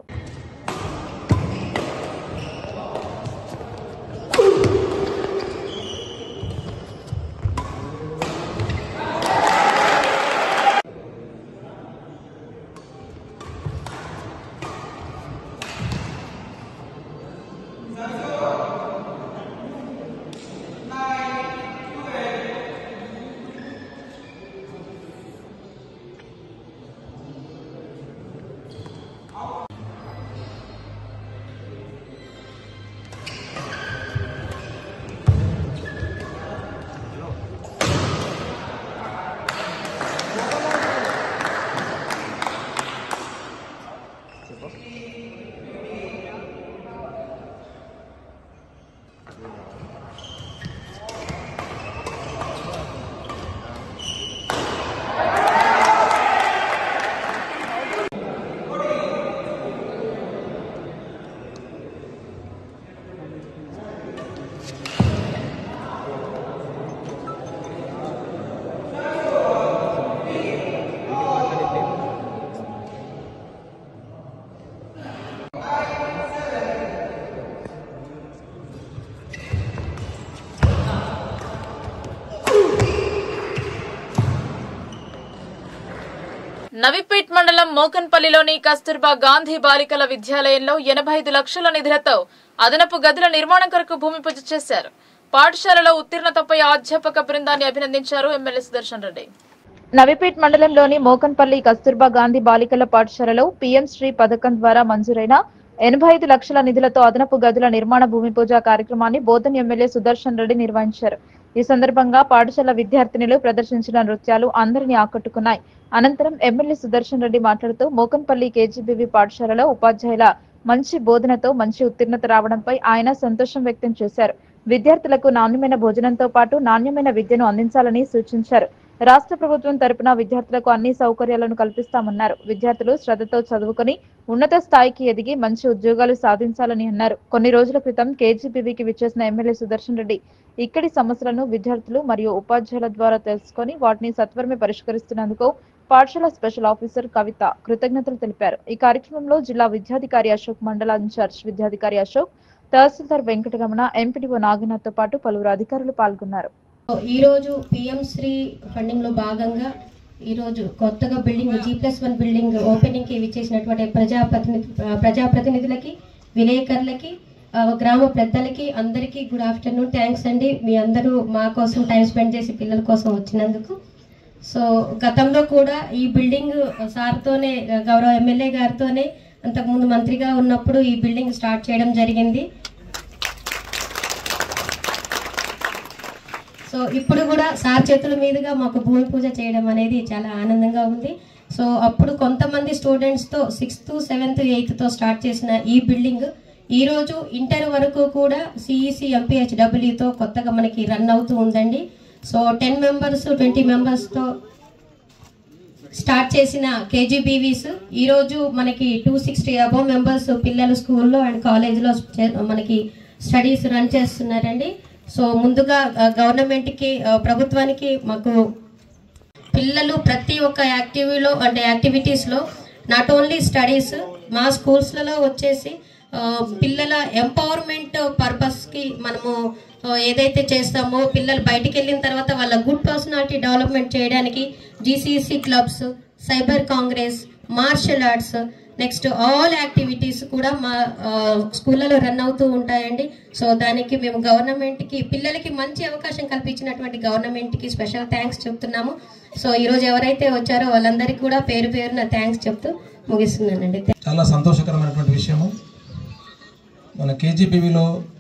S1: నవిపేట్ మండలం మోకన్పల్లిలోని కస్తూర్బా గాంధీ బాలికల విద్యాలయంలో ఎనభై ఐదు లక్షల నిధులతో అదనపు గదుల నిర్మాణం కొరకు భూమి పూజ చేశారు పాఠశాలలో ఉత్తీర్ణతపై అధ్యాపక బృందాన్ని అభినందించారు ఎమ్మెల్యే సుదర్శన్ రెడ్డి
S2: నవిపేట్ మండలంలోని మోకన్పల్లి కస్తూర్బా గాంధీ బాలికల పాఠశాలలో పీఎం శ్రీ పథకం ద్వారా మంజూరైన ఎనభై ఐదు లక్షల నిధులతో అదనపు గదుల నిర్మాణ భూమి పూజ కార్యక్రమాన్ని బోధన్ ఎమ్మెల్యే సుదర్శన్ రెడ్డి నిర్వహించారు ఈ సందర్భంగా పాఠశాల విద్యార్థినులు ప్రదర్శించిన నృత్యాలు అందరినీ ఆకట్టుకున్నాయి అనంతరం ఎమ్మెల్యే సుదర్శన్ రెడ్డి మాట్లాడుతూ మోకన్పల్లి కేజీబీవీ పాఠశాలలో ఉపాధ్యాయుల మంచి బోధనతో మంచి ఉత్తీర్ణత రావడంపై ఆయన సంతోషం వ్యక్తం చేశారు విద్యార్థులకు నాణ్యమైన భోజనంతో పాటు నాణ్యమైన విద్యను అందించాలని సూచించారు రాష్ట్ర ప్రభుత్వం తరపున విద్యార్థులకు అన్ని సౌకర్యాలను కల్పిస్తామన్నారు విద్యార్థులు శ్రద్ధతో చదువుకొని ఉన్నత స్థాయికి ఎదిగి మంచి ఉద్యోగాలు సాధించాలని అన్నారు కొన్ని రోజుల క్రితం కేజీబీవీకి విచ్చేసిన ఎమ్మెల్యే సుదర్శన్ రెడ్డి ఇక్కడి సమస్యలను విద్యార్థులు మరియు ఉపాధ్యాయుల ద్వారా తెలుసుకొని వాటిని సత్వరమే పరిష్కరిస్తున్నందుకు పాఠశాల స్పెషల్ ఆఫీసర్ కవిత కృతజ్ఞతలు తెలిపారు ఈ కార్యక్రమంలో జిల్లా విద్యాధికారి అశోక్ మండల ఇన్ఛార్జ్ విద్యాధికారి అశోక్ తహసీల్దార్ వెంకటరమణ ఎంపీడీఓ నాగనాథ్ తో పాటు పలువురు అధికారులు పాల్గొన్నారు
S11: ఈరోజు పిఎం శ్రీ ఫండింగ్ లో భాగంగా ఈరోజు కొత్తగా building G plus one building opening కి విచ్చేసినటువంటి ప్రజాప్రతినిధి ప్రజాప్రతినిధులకి విలేకరులకి ఆ, గ్రామ పెద్దలకి అందరికీ గుడ్ ఆఫ్టర్నూన్ థ్యాంక్స్ అండి మీ అందరూ మా కోసం టైం స్పెండ్ చేసి పిల్లల కోసం వచ్చినందుకు సో గతంలో కూడా ఈ బిల్డింగ్ సార్తోనే గౌరవ ఎమ్మెల్యే గారితోనే అంతకుముందు మంత్రిగా ఉన్నప్పుడు ఈ బిల్డింగ్ స్టార్ట్ చేయడం జరిగింది సో ఇప్పుడు కూడా సార్ చేతుల మీదుగా మాకు భూమి పూజ చేయడం అనేది చాలా ఆనందంగా ఉంది సో అప్పుడు కొంతమంది స్టూడెంట్స్తో సిక్స్త్ సెవెంత్ ఎయిత్తో స్టార్ట్ చేసిన ఈ బిల్డింగ్ ఈ రోజు ఇంటర్ వరకు కూడా సిఈసి ఎంపీహెచ్డబ్ల్యూతో కొత్తగా మనకి రన్ అవుతూ ఉందండి సో టెన్ మెంబర్స్ ట్వంటీ మెంబర్స్తో స్టార్ట్ చేసిన కేజీబీవీస్ ఈరోజు మనకి టూ సిక్స్టీ అబౌవ్ మెంబర్స్ పిల్లలు స్కూల్లో అండ్ కాలేజీలో మనకి స్టడీస్ రన్ చేస్తున్నారండి సో ముందుగా గవర్నమెంట్కి ప్రభుత్వానికి మాకు పిల్లలు ప్రతి ఒక్క యాక్టివిటీలో అంటే యాక్టివిటీస్లో నాట్ ఓన్లీ స్టడీస్ మా స్కూల్స్లలో వచ్చేసి ఆ, పిల్లల ఎంపవర్మెంట్ పర్పస్కి మనము ఆ, ఏదైతే చేస్తామో పిల్లలు బయటికి వెళ్ళిన తర్వాత వాళ్ళ గుడ్ పర్సనాలిటీ డెవలప్మెంట్ చేయడానికి GCC clubs cyber congress martial arts next all activities కూడా మా ఆ, స్కూళ్ళలో రన్ అవుతూ ఉంటాయండి సో దానికి మేము గవర్నమెంట్కి పిల్లలకి మంచి అవకాశం కల్పించినటువంటి గవర్నమెంట్కి స్పెషల్ థ్యాంక్స్ చెప్తున్నాము సో ఈరోజు ఎవరైతే వచ్చారో వాళ్ళందరికీ కూడా పేరు పేరున థ్యాంక్స్ చెప్తూ ముగిస్తున్నానండి
S12: చాలా సంతోషకరమైనటువంటి విషయము మన కేజీబీవీలో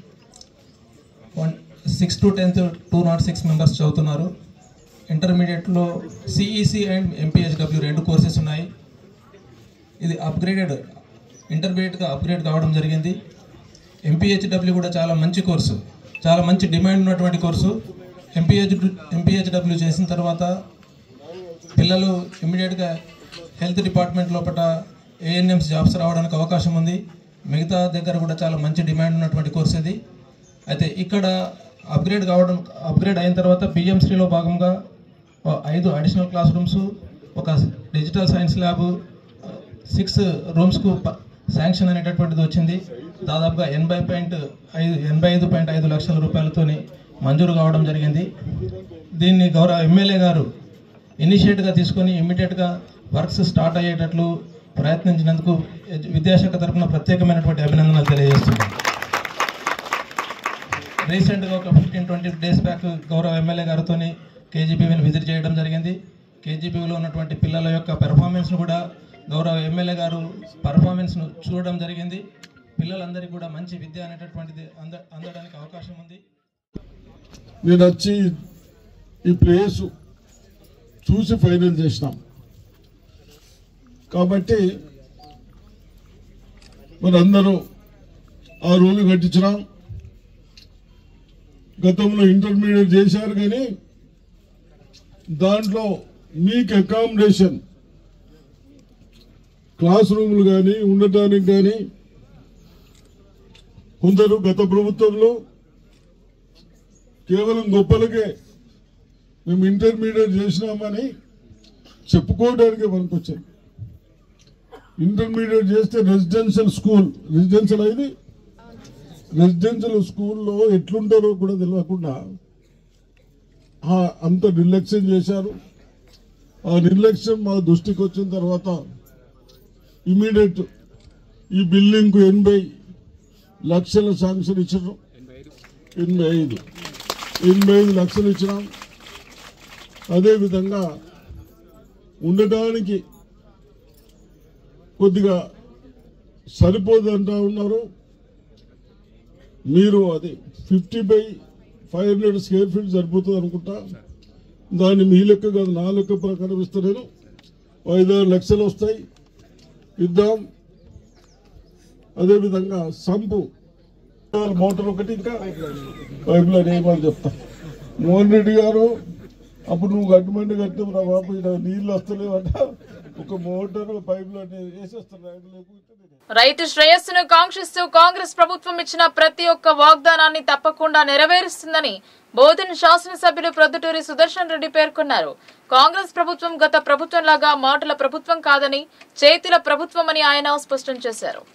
S12: one six to tenth two nought six members చదువుతున్నారు ఇంటర్మీడియట్లో సిఈసి అండ్ ఎంపీహెచ్డబ్ల్యూ రెండు కోర్సెస్ ఉన్నాయి ఇది అప్గ్రేడెడ్ ఇంటర్మీడియట్గా అప్గ్రేడ్ కావడం జరిగింది ఎంపీహెచ్డబ్ల్యూ కూడా చాలా మంచి కోర్సు చాలా మంచి డిమాండ్ ఉన్నటువంటి కోర్సు ఎంపీహెచ్ ఎంపీహెచ్డబ్ల్యూ చేసిన తర్వాత పిల్లలు ఇమ్మీడియట్గా హెల్త్ డిపార్ట్మెంట్ లోపల ఏఎన్ఎంస్ జాబ్స్ రావడానికి అవకాశం ఉంది మిగతా దగ్గర కూడా చాలా మంచి డిమాండ్ ఉన్నటువంటి కోర్స్ ఇది అయితే ఇక్కడ అప్గ్రేడ్ కావడం అప్గ్రేడ్ అయిన తర్వాత బిఎంసీలో భాగంగా ఆ, ఐదు అడిషనల్ క్లాస్ రూమ్స్ ఒక డిజిటల్ సైన్స్ ల్యాబ్ సిక్స్ రూమ్స్కు ప- శాంక్షన్ అనేటటువంటిది వచ్చింది దాదాపుగా ఎనభై పాయింట్ ఐదు ఎనభై ఐదు పాయింట్ ఐదు లక్షల రూపాయలతోని మంజూరు కావడం జరిగింది దీన్ని గౌరవ ఎమ్మెల్యే గారు ఇనిషియేట్గా తీసుకొని ఇమ్మీడియట్గా వర్క్స్ స్టార్ట్ అయ్యేటట్లు ప్రయత్నించినందుకు ఎడ్యు- విద్యాశాఖ తరఫున ప్రత్యేకమైనటువంటి అభినందనలు తెలియజేస్తున్నాను రీసెంట్గా ఒక ఫిఫ్టీన్ ట్వంటీ డేస్ బ్యాక్ గౌరవ ఎమ్మెల్యే గారితో కేజీబీవీని విజిట్ చేయడం జరిగింది కేజీబీవీలో ఉన్నటువంటి పిల్లల యొక్క పెర్ఫార్మెన్స్ను కూడా గౌరవ ఎమ్మెల్యే గారు పర్ఫార్మెన్స్ను చూడడం జరిగింది పిల్లలందరికీ కూడా మంచి విద్య అనేటటువంటిది అంద అందడానికి అవకాశం ఉంది
S13: నేను వచ్చి ఈ ప్లేస్ చూసి ఫైనల్ చేసినాం కాబట్టి మనందరూ ఆ రోజు కట్టించినాం గతంలో ఇంటర్మీడియట్ చేశారు కానీ దాంట్లో మీకు అకామిడేషన్ క్లాస్ రూములు కానీ ఉండటానికి కానీ కొందరు గత ప్రభుత్వంలో కేవలం గొప్పలకే మేము ఇంటర్మీడియట్ చేసినామని చెప్పుకోవడానికి పనికొచ్చాయి ఇంటర్మీడియట్ చేస్తే రెసిడెన్షియల్ స్కూల్ రెసిడెన్షియల్ అయింది రెసిడెన్షియల్ స్కూల్లో ఎట్లుంటారో కూడా తెలియకుండా ఆ అంత నిర్లక్ష్యం చేశారు ఆ నిర్లక్ష్యం మా దృష్టికి వచ్చిన తర్వాత ఇమీడియట్ ఈ బిల్డింగ్కు ఎనభై లక్షల శాంక్షన్ ఇచ్చారు ఎనభై ఐదు ఎనభై ఐదు లక్షలు ఇచ్చినాం అదేవిధంగా ఉండటానికి కొద్దిగా సరిపోదంటా ఉన్నారు మీరు అది fifty by five hundred square feet సరిపోతుంది అనుకుంటా దాన్ని మీ లెక్క కాదు నా లెక్క ప్రకారం ఇస్తా నేను ఐదారు లక్షలు వస్తాయి ఇద్దాం అదేవిధంగా సంపు మోటార్ ఒకటి ఇంకా పైప్ లైన్ ఏమని చెప్తా మోహన్ రెడ్డి గారు అప్పుడు నువ్వు కట్టమంటే కట్టావు రా బాబు ఇక్కడ నీళ్ళు వస్తలేవంట ఒక మోటార్ పైప్ లైన్ వేసేస్తారు లేకపోతే
S1: రైతు శ్రేయస్సును కాంక్షిస్తూ కాంగ్రెస్ ప్రభుత్వం ఇచ్చిన ప్రతి ఒక్క వాగ్దానాన్ని తప్పకుండా నెరవేరుస్తుందని బోధన్ శాసనసభ్యులు ప్రొద్దుటూరి సుదర్శన్ రెడ్డి పేర్కొన్నారు కాంగ్రెస్ ప్రభుత్వం గత ప్రభుత్వంలాగా మాటల ప్రభుత్వం కాదని చేతుల ప్రభుత్వమని ఆయన స్పష్టం చేశారు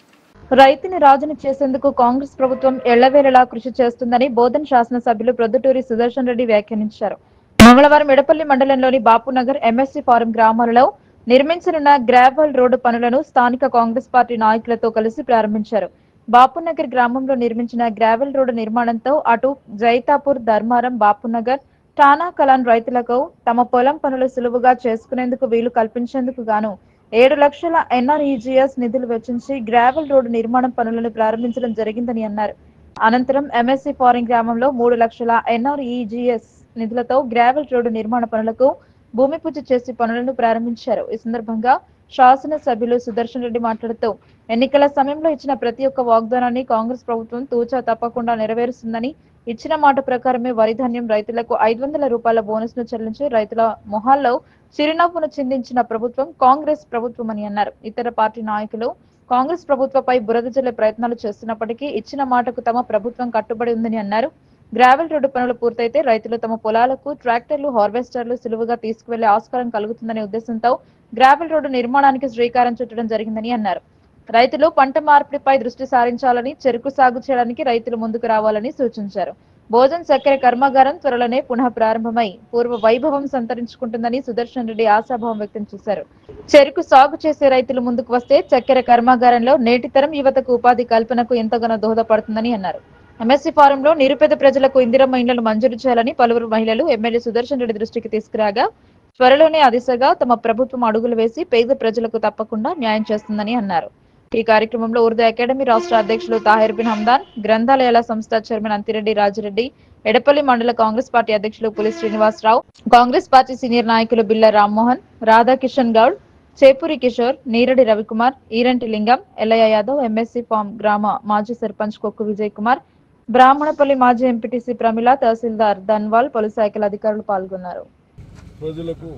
S2: రైతుని రాజుని చేసేందుకు కాంగ్రెస్ ప్రభుత్వం ఎళ్లవేళలా కృషి చేస్తుందని బోధన్ శాసనసభ్యులు ప్రొద్దుటూరి సుదర్శన్ రెడ్డి వ్యాఖ్యానించారు మంగళవారం ఎడపల్లి మండలంలోని బాపునగర్ ఎంఎస్సీ ఫారం గ్రామాలలో నిర్మించనున్న గ్రావెల్ రోడ్డు పనులను స్థానిక కాంగ్రెస్ పార్టీ నాయకులతో కలిసి ప్రారంభించారు బాపునగర్ గ్రామంలో నిర్మించిన గ్రావెల్ రోడ్డు నిర్మాణంతో అటు జైతాపూర్ ధర్మారం బాపునగర్ టానా కలాన్ రైతులకు తమ పొలం పనులు సులువుగా చేసుకునేందుకు వీలు కల్పించేందుకు గాను ఏడు లక్షల ఎన్ఆర్ఈజీఎస్ నిధులు వెచ్చించి గ్రావెల్ రోడ్డు నిర్మాణం పనులను ప్రారంభించడం జరిగిందని అన్నారు అనంతరం ఎంఎస్సీ ఫారింగ్ గ్రామంలో మూడు లక్షల ఎన్ఆర్ఈజీఎస్ నిధులతో గ్రావెల్ రోడ్డు నిర్మాణ పనులకు భూమి పూజ చేసి పనులను ప్రారంభించారు ఈ సందర్భంగా శాసన సభ్యులు సుదర్శన్ రెడ్డి మాట్లాడుతూ ఎన్నికల సమయంలో ఇచ్చిన ప్రతి ఒక్క వాగ్దానాన్ని కాంగ్రెస్ ప్రభుత్వం తూచా తప్పకుండా నెరవేరుస్తుందని ఇచ్చిన మాట ప్రకారమే వరి ధాన్యం రైతులకు ఐదు వందల రూపాయల బోనస్ ను చెల్లించి రైతుల మొహాల్లో చిరునవ్వును చిందించిన ప్రభుత్వం కాంగ్రెస్ ప్రభుత్వం అని అన్నారు ఇతర పార్టీ నాయకులు కాంగ్రెస్ ప్రభుత్వపై బురద జల్లే ప్రయత్నాలు చేస్తున్నప్పటికీ ఇచ్చిన మాటకు తమ ప్రభుత్వం కట్టుబడి ఉందని అన్నారు గ్రావెల్ రోడ్డు పనులు పూర్తయితే రైతులు తమ పొలాలకు ట్రాక్టర్లు హార్వెస్టర్లు సులువుగా తీసుకువెళ్లే ఆస్కారం కలుగుతుందనే ఉద్దేశంతో గ్రావెల్ రోడ్డు నిర్మాణానికి శ్రీకారం చుట్టడం జరిగిందని అన్నారు రైతులు పంట మార్పిడిపై దృష్టి సారించాలని చెరుకు సాగు చేయడానికి రైతులు ముందుకు రావాలని సూచించారు భోజన్ చక్కెర కర్మాగారం త్వరలోనే పునః ప్రారంభమై పూర్వ వైభవం సంతరించుకుంటుందని సుదర్శన్ రెడ్డి ఆశాభావం వ్యక్తం చేశారు చెరుకు సాగు చేసే రైతులు ముందుకు వస్తే చక్కెర కర్మాగారంలో నేటి తరం యువతకు ఉపాధి కల్పనకు ఎంతగానో దోహదపడుతుందని అన్నారు ఎంఎస్సీ ఫారంలో నిరుపేద ప్రజలకు ఇందిరమ్మ ఇండ్లను మంజూరు చేయాలని పలువురు మహిళలు ఎమ్మెల్యే సుదర్శన్ రెడ్డి దృష్టికి తీసుకురాగా త్వరలోనే ఆ దిశగా తమ ప్రభుత్వం అడుగులు వేసి పేద ప్రజలకు తప్పకుండా న్యాయం చేస్తుందని అన్నారు ఈ కార్యక్రమంలో ఉర్దూ అకాడమీ రాష్ట్ర అధ్యక్షులు తాహిర్ బిన్ హమ్దాన్ గ్రంథాలయాల సంస్థ చైర్మన్ అంతిరెడ్డి రాజిరెడ్డి ఎడపల్లి మండల కాంగ్రెస్ పార్టీ అధ్యక్షులు పులి శ్రీనివాసరావు కాంగ్రెస్ పార్టీ సీనియర్ నాయకులు బిల్ల రామ్మోహన్ రాధాకిషన్ గౌడ్ చేపూరి కిషోర్ నీరడి రవికుమార్ ఈరంటి లింగం ఎల్లయ్య యాదవ్ ఎంఎస్సీ ఫామ్ గ్రామ మాజీ సర్పంచ్ కొక్కు విజయ్ కుమార్ బ్రాహ్మణపల్లి మాజీ ఎంపీటీసీ ప్రమిళ తహసీల్దార్ ధన్వాల్ పలు శాఖల అధికారులు పాల్గొన్నారు
S13: ప్రజలకు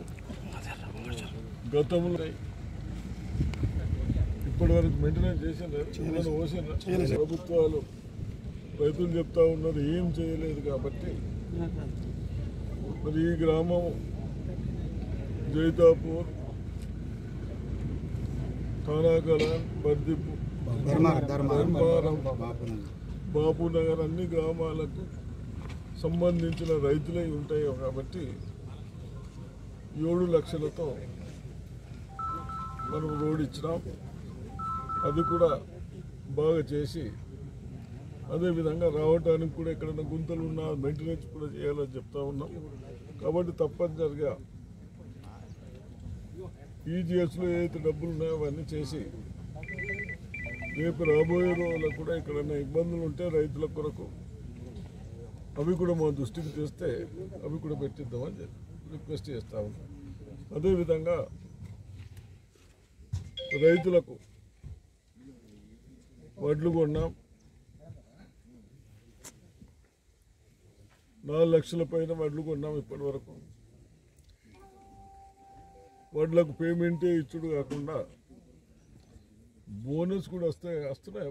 S13: గతంలో ఇప్పటి వరకు మెయింటెనెన్స్ చేసిన ప్రభుత్వాలు రైతులు చెప్తా ఉన్నారు ఏం చేయలేదు కాబట్టి మరి ఈ గ్రామం జైతాపూర్ తానాకలాన్ బర్దిపు ధర్మారం బాపు నగర్ అన్ని గ్రామాలకు సంబంధించిన రైతులై ఉంటాయి కాబట్టి ఏడు లక్షలతో మనం రోడ్ ఇచ్చినాం అది కూడా బాగా చేసి అదేవిధంగా రావడానికి కూడా ఎక్కడైనా గుంతలు ఉన్నా మెయింటెనెన్స్ కూడా చేయాలని చెప్తా ఉన్నాం కాబట్టి తప్పనిసరిగా ఈజీఎస్లో ఏదైతే డబ్బులు ఉన్నాయో అవన్నీ చేసి రేపు రాబోయే రోజుల్లో కూడా ఎక్కడైనా ఇబ్బందులు ఉంటే రైతుల కొరకు అవి కూడా మా దృష్టికి తెస్తే అవి కూడా పెట్టిద్దామని రిక్వెస్ట్ చేస్తా ఉన్నాం అదేవిధంగా రైతులకు వడ్లు కొన్నాం నాలుగు లక్షల పైన వడ్లు కొన్నాం ఇప్పటి వరకు వడ్లకు పేమెంటే ఇచ్చుడు కాకుండా బోనస్ కూడా వస్తాయి వస్తున్నాయి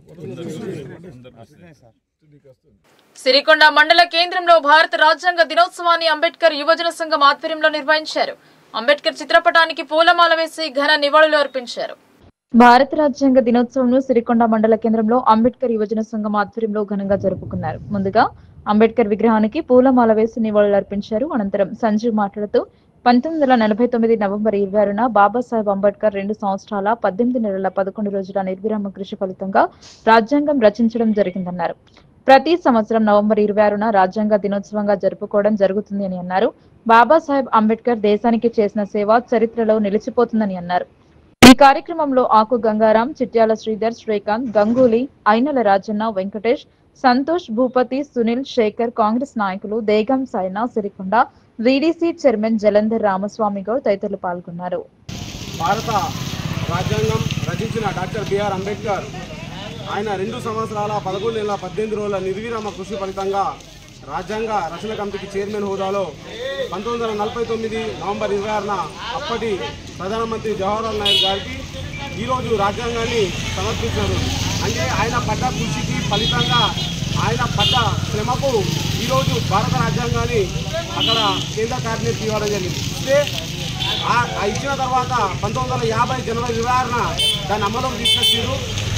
S1: సిరికొండ మండల కేంద్రంలో భారత రాజ్యాంగ దినోత్సవాన్ని అంబేద్కర్ యువజన సంఘం ఆధ్వర్యంలో నిర్వహించారు అంబేద్కర్ చిత్రపటానికి పూలమాల వేసి ఘన నివాళులు అర్పించారు
S2: భారత రాజ్యాంగ దినోత్సవం సిరికొండ మండల కేంద్రంలో అంబేద్కర్ యువజన సంఘం ఆధ్వర్యంలో ఘనంగా జరుపుకున్నారు ముందుగా అంబేద్కర్ విగ్రహానికి పూలమాల వేసి నివాళులు అర్పించారు అనంతరం సంజీవ్ మాట్లాడుతూ పంతొమ్మిది వందల నలభై తొమ్మిది నవంబర్ ఇరవై ఆరున బాబాసాహెబ్ అంబేద్కర్ రెండు సంవత్సరాల పద్దెనిమిది నెలల పదకొండు రోజుల నిర్విరామ కృషి ఫలితంగా రాజ్యాంగం రచించడం జరిగిందన్నారు ప్రతి సంవత్సరం నవంబర్ ఇరవై ఆరున రాజ్యాంగ దినోత్సవంగా జరుపుకోవడం జరుగుతుంది అని అన్నారు బాబాసాహెబ్ అంబేద్కర్ దేశానికి చేసిన సేవ చరిత్రలో నిలిచిపోతుందని అన్నారు ఈ కార్యక్రమంలో ఆకు గంగారాం చిట్యాల శ్రీధర్ శ్రీకాంత్ గంగూలీ ఐనల రాజన్న వెంకటేష్ సంతోష్ భూపతి సునీల్ శేఖర్ కాంగ్రెస్ నాయకులు దేగం సైనా సిరికొండ వీడీసీ చైర్మన్ జలంధర్ రామస్వామి గౌడ్ తదితరులు పాల్గొన్నారు
S14: భారత రాజ్యాంగం రచించిన డాక్టర్ బిఆర్ అంబేద్కర్ ఆయన రెండు సంవత్సరాల పదకొండు నెలల పద్దెనిమిది రోజుల నిర్విరామ కృషి ఫలితంగా రాజ్యాంగ రచన కమిటీకి చైర్మన్ హోదాలో పంతొమ్మిది వందల నలభై తొమ్మిది నవంబర్ ఇరవై ఆరున అప్పటి ప్రధానమంత్రి జవహర్లాల్ నెహ్రూ గారికి ఈరోజు రాజ్యాంగాన్ని సమర్పించారు అంటే ఆయన పడ్డ కృషికి ఫలితంగా ఆయన పడ్డ శ్రమకు ఈరోజు భారత రాజ్యాంగాన్ని అక్కడ కేంద్ర క్యాబినెట్ ఇవ్వడం జరిగింది ఇస్తే ఆ ఆ ఇచ్చిన తర్వాత పంతొమ్మిది వందల యాభై జనవరి ఇరవై ఆరున దాన్ని అమలులోకి తీసుకొచ్చారు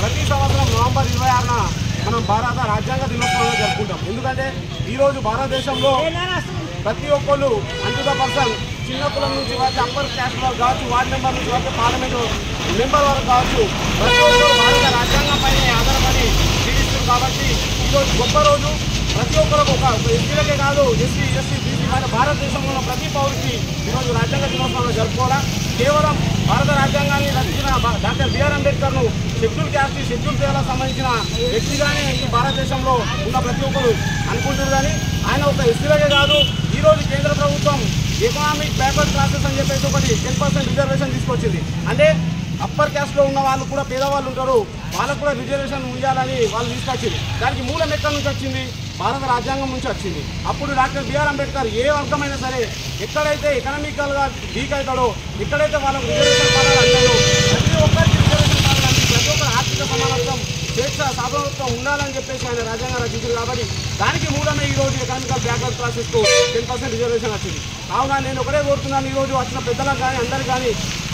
S14: ప్రతి సంవత్సరం నవంబర్ ఇరవై ఆరున మనం భారత రాజ్యాంగ దినోత్సవంగా జరుపుకుంటాం ఎందుకంటే ఈరోజు భారతదేశంలో ప్రతి ఒక్కళ్ళు అంటు ద పర్సన్ చిన్న కులం నుంచి వచ్చి అప్పర్ క్యాస్ట్ వరకు కావచ్చు వార్డు మెంబర్ నుంచి వచ్చి పార్లమెంట్ మెంబర్ వరకు కావచ్చు ప్రతి ఒక్కరు భారత రాజ్యాంగం పైన ఆధారపడి జీవిస్తారు కాబట్టి ఈరోజు గొప్ప రోజు ప్రతి ఒక్కరికి ఒక ఎస్సీలకే కాదు ఎస్సీ ఎస్సీ బీసీ మన భారతదేశంలో ఉన్న ప్రతి పౌరుడికి ఈరోజు రాజ్యాంగ దినోత్సవం జరుపుకోవడం కేవలం భారత రాజ్యాంగాన్ని రచించిన బా- డాక్టర్ బిఆర్ అంబేద్కర్ ను షెడ్యూల్ క్యాస్ట్ షెడ్యూల్ తెగలకు సంబంధించిన వ్యక్తిగానే ఈ భారతదేశంలో ఉన్న ప్రతి ఒక్కరు అనుకుంటారు కానీ ఆయన ఒక ఎస్సీలకే కాదు ఈరోజు కేంద్ర ప్రభుత్వం ఎకనామిక్ బ్యాక్వర్డ్ క్లాసెస్ అని చెప్పేసి ఒకటి టెన్ పర్సెంట్ రిజర్వేషన్ తీసుకొచ్చింది అంటే అప్పర్ క్యాస్ట్ లో ఉన్న వాళ్ళు కూడా పేదవాళ్ళు ఉంటారు వాళ్ళకు కూడా రిజర్వేషన్ ఉండాలని వాళ్ళు తీసుకొచ్చింది దానికి మూలం ఎక్కడి నుంచి వచ్చింది భారత రాజ్యాంగం నుంచి వచ్చింది అప్పుడు డాక్టర్ బిఆర్ అంబేద్కర్ ఏ వర్గమైనా సరే ఎక్కడైతే ఎకనామికల్ గా వీక్ అవుతాడో ఎక్కడైతే వాళ్ళకు రిజర్వేషన్ పదాలు అంటాయో ప్రతి ఒక్కరికి రిజర్వేషన్ పదాలు అంది ప్రతి ఒక్కరు ఆర్థిక సమానత్వం స్వేచ్ఛ సాధనత్వం ఉండాలని చెప్పేసి ఆయన రాజ్యాంగం రచించారు కాబట్టి దానికి మూలమే ఈ రోజు ఎకనామికల్ బ్యాక్వర్డ్ క్లాసెస్ కు టెన్ పర్సెంట్ రిజర్వేషన్ వచ్చింది కావున నేను ఒకటే కోరుతున్నాను ఈ రోజు వచ్చిన పెద్దలకు కానీ అందరికి కానీ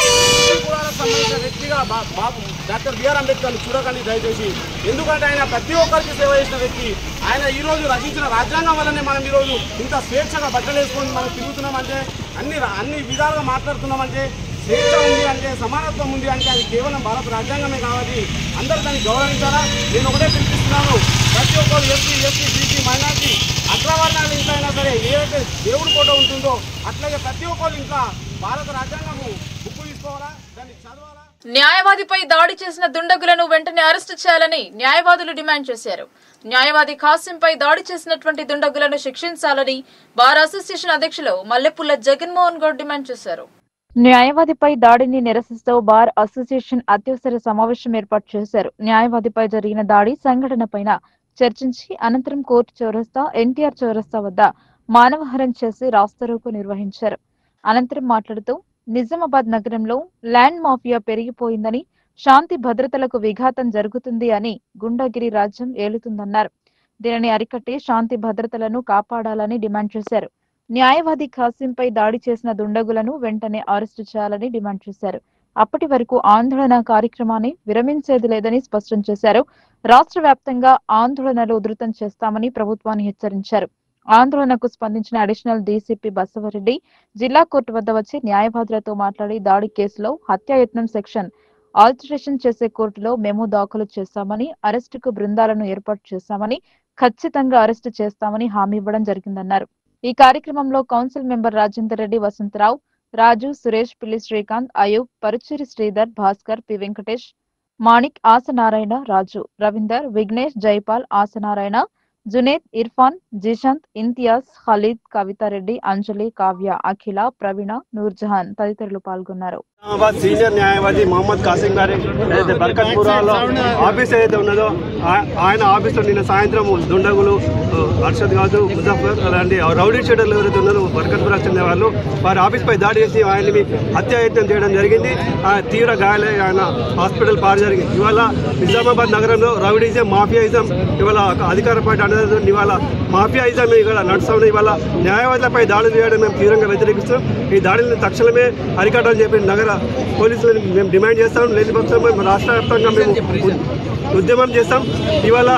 S14: కులాలకు సంబంధించిన వ్యక్తిగా బా- బాబు డాక్టర్ బిఆర్ అంబేద్కర్ చూడకండి దయచేసి ఎందుకంటే ఆయన ప్రతి ఒక్కరికి సేవ చేసిన వ్యక్తి ఆయన ఈ రోజు రచించిన రాజ్యాంగం వల్లనే మనం ఈ రోజు ఇంత స్వేచ్ఛగా బట్టలు వేసుకొని మనం తిరుగుతున్నామంటే అన్ని రా- అన్ని విధాలుగా మాట్లాడుతున్నామంటే స్వేచ్ఛ ఉంది అంటే సమానత్వం ఉంది అంటే అది కేవలం భారత రాజ్యాంగమే కాబట్టి అందరూ దాన్ని గౌరవించాలా నేను ఒకటే పిలిపిస్తున్నాను ప్రతి ఒక్కరు ఎస్సీ ఎస్సీ బీసీ మైనార్టీ అగ్రవర్ణాల ఇంట్లో అయినా సరే ఏదైతే దేవుడి ఫోటో ఉంటుందో అట్లాగే ప్రతి ఒక్కరు ఇంట్లో భారత రాజ్యాంగము బుక్ తీసుకోవాలా దాన్ని చదవాలా
S1: న్యాయవాదిపై దాడి చేసిన దుండగులను వెంటనే అరెస్టు చేయాలని న్యాయవాదులు డిమాండ్ చేశారు న్యాయవాది ఖాసింపై దాడి చేసినటువంటి దుండగులను శిక్షించాలని బార్ అసోసియేషన్ అధ్యక్షులు మల్లెపుల్ల జగన్మోహన్ గౌడ్ డిమాండ్ చేశారు
S2: న్యాయవాదిపై దాడిని నిరసిస్తూ బార్ అసోసియేషన్ అత్యవసర సమావేశం ఏర్పాటు చేశారు న్యాయవాదిపై జరిగిన దాడి సంఘటనపైన చర్చించి అనంతరం కోర్టు చౌరస్తా ఎన్టీఆర్ చౌరస్తా వద్ద మానవహరం చేసి రాస్తారోకో నిర్వహించారు అనంతరం మాట్లాడుతూ నిజామాబాద్ నగరంలో ల్యాండ్ మాఫియా పెరిగిపోయిందని శాంతి భద్రతలకు విఘాతం జరుగుతుంది అని గుండాగిరి రాజ్యం ఏలుతుందన్నారు దీనిని అరికట్టి శాంతి భద్రతలను కాపాడాలని డిమాండ్ చేశారు న్యాయవాది ఖాసింపై దాడి చేసిన దుండగులను వెంటనే అరెస్టు చేయాలని డిమాండ్ చేశారు అప్పటి వరకు ఆందోళన కార్యక్రమాన్ని విరమించేది లేదని స్పష్టం చేశారు రాష్ట్ర వ్యాప్తంగా ఆందోళనలు ఉధృతం చేస్తామని ప్రభుత్వాన్ని హెచ్చరించారు ఆందోళనకు స్పందించిన అడిషనల్ డీసీపీ బసవరెడ్డి జిల్లా కోర్టు వద్ద వచ్చి న్యాయవాదులతో మాట్లాడి దాడి కేసులో హత్యాయత్నం సెక్షన్ ఆల్టరేషన్ చేసే కోర్టులో మెమో దాఖలు చేస్తామని అరెస్టుకు బృందాలను ఏర్పాటు చేస్తామని ఖచ్చితంగా అరెస్టు చేస్తామని హామీ ఇవ్వడం జరిగిందన్నారు ఈ కార్యక్రమంలో council member Rajender Reddy Vasantharao Raju Suresh Pilli Srikanth Ayub Paruchuri Sridhar Bhaskar P Venkatesh Manik Asanarayana Raju Ravinder Vignesh Jaipal Asanarayana Junaid Irfan Jishanth Imtiaz Khalid Kavitha Reddy Anjali Kavya Akhila Praveena Noorjahan తదితరులు పాల్గొన్నారు
S15: నిజామాబాద్ సీనియర్ న్యాయవాది మొహమ్మద్ కాసిం గారి ఏదైతే బర్కత్పురాలో ఆఫీస్ ఏదైతే ఉన్నదో ఆ- ఆయన ఆఫీస్లో నిన్న సాయంత్రం దుండగులు ఆ, అర్షద్ కాదు ముజఫర్ అలాంటి రౌడీ షీటర్లు ఎవరైతే ఉన్నారో బర్కత్పురా చెందిన వాళ్ళు వారి ఆఫీస్పై దాడి చేసి ఆయనని హత్యాయత్నం చేయడం జరిగింది ఆ తీవ్ర గాయాలై ఆయన హాస్పిటల్ పారు జరిగింది ఇవాళ నిజామాబాద్ నగరంలో రౌడీజం మాఫియాయిజం ఇవాళ ఒక అధికార పార్టీ అనేది ఇవాళ మాఫియాయిజం ఇక్కడ నడుస్తుంది ఇవాళ న్యాయవాదులపై దాడులు చేయడం మేము తీవ్రంగా వ్యతిరేకిస్తున్నాం ఈ దాడులను తక్షణమే అరికట్టాలని చెప్పి నగర పోలీసులను మేము డిమాండ్ చేస్తాం లేని పక్షంలో మేము రాష్ట్ర వ్యాప్తంగా మేము ఉ- ఉద్యమం చేస్తాం ఇవాళ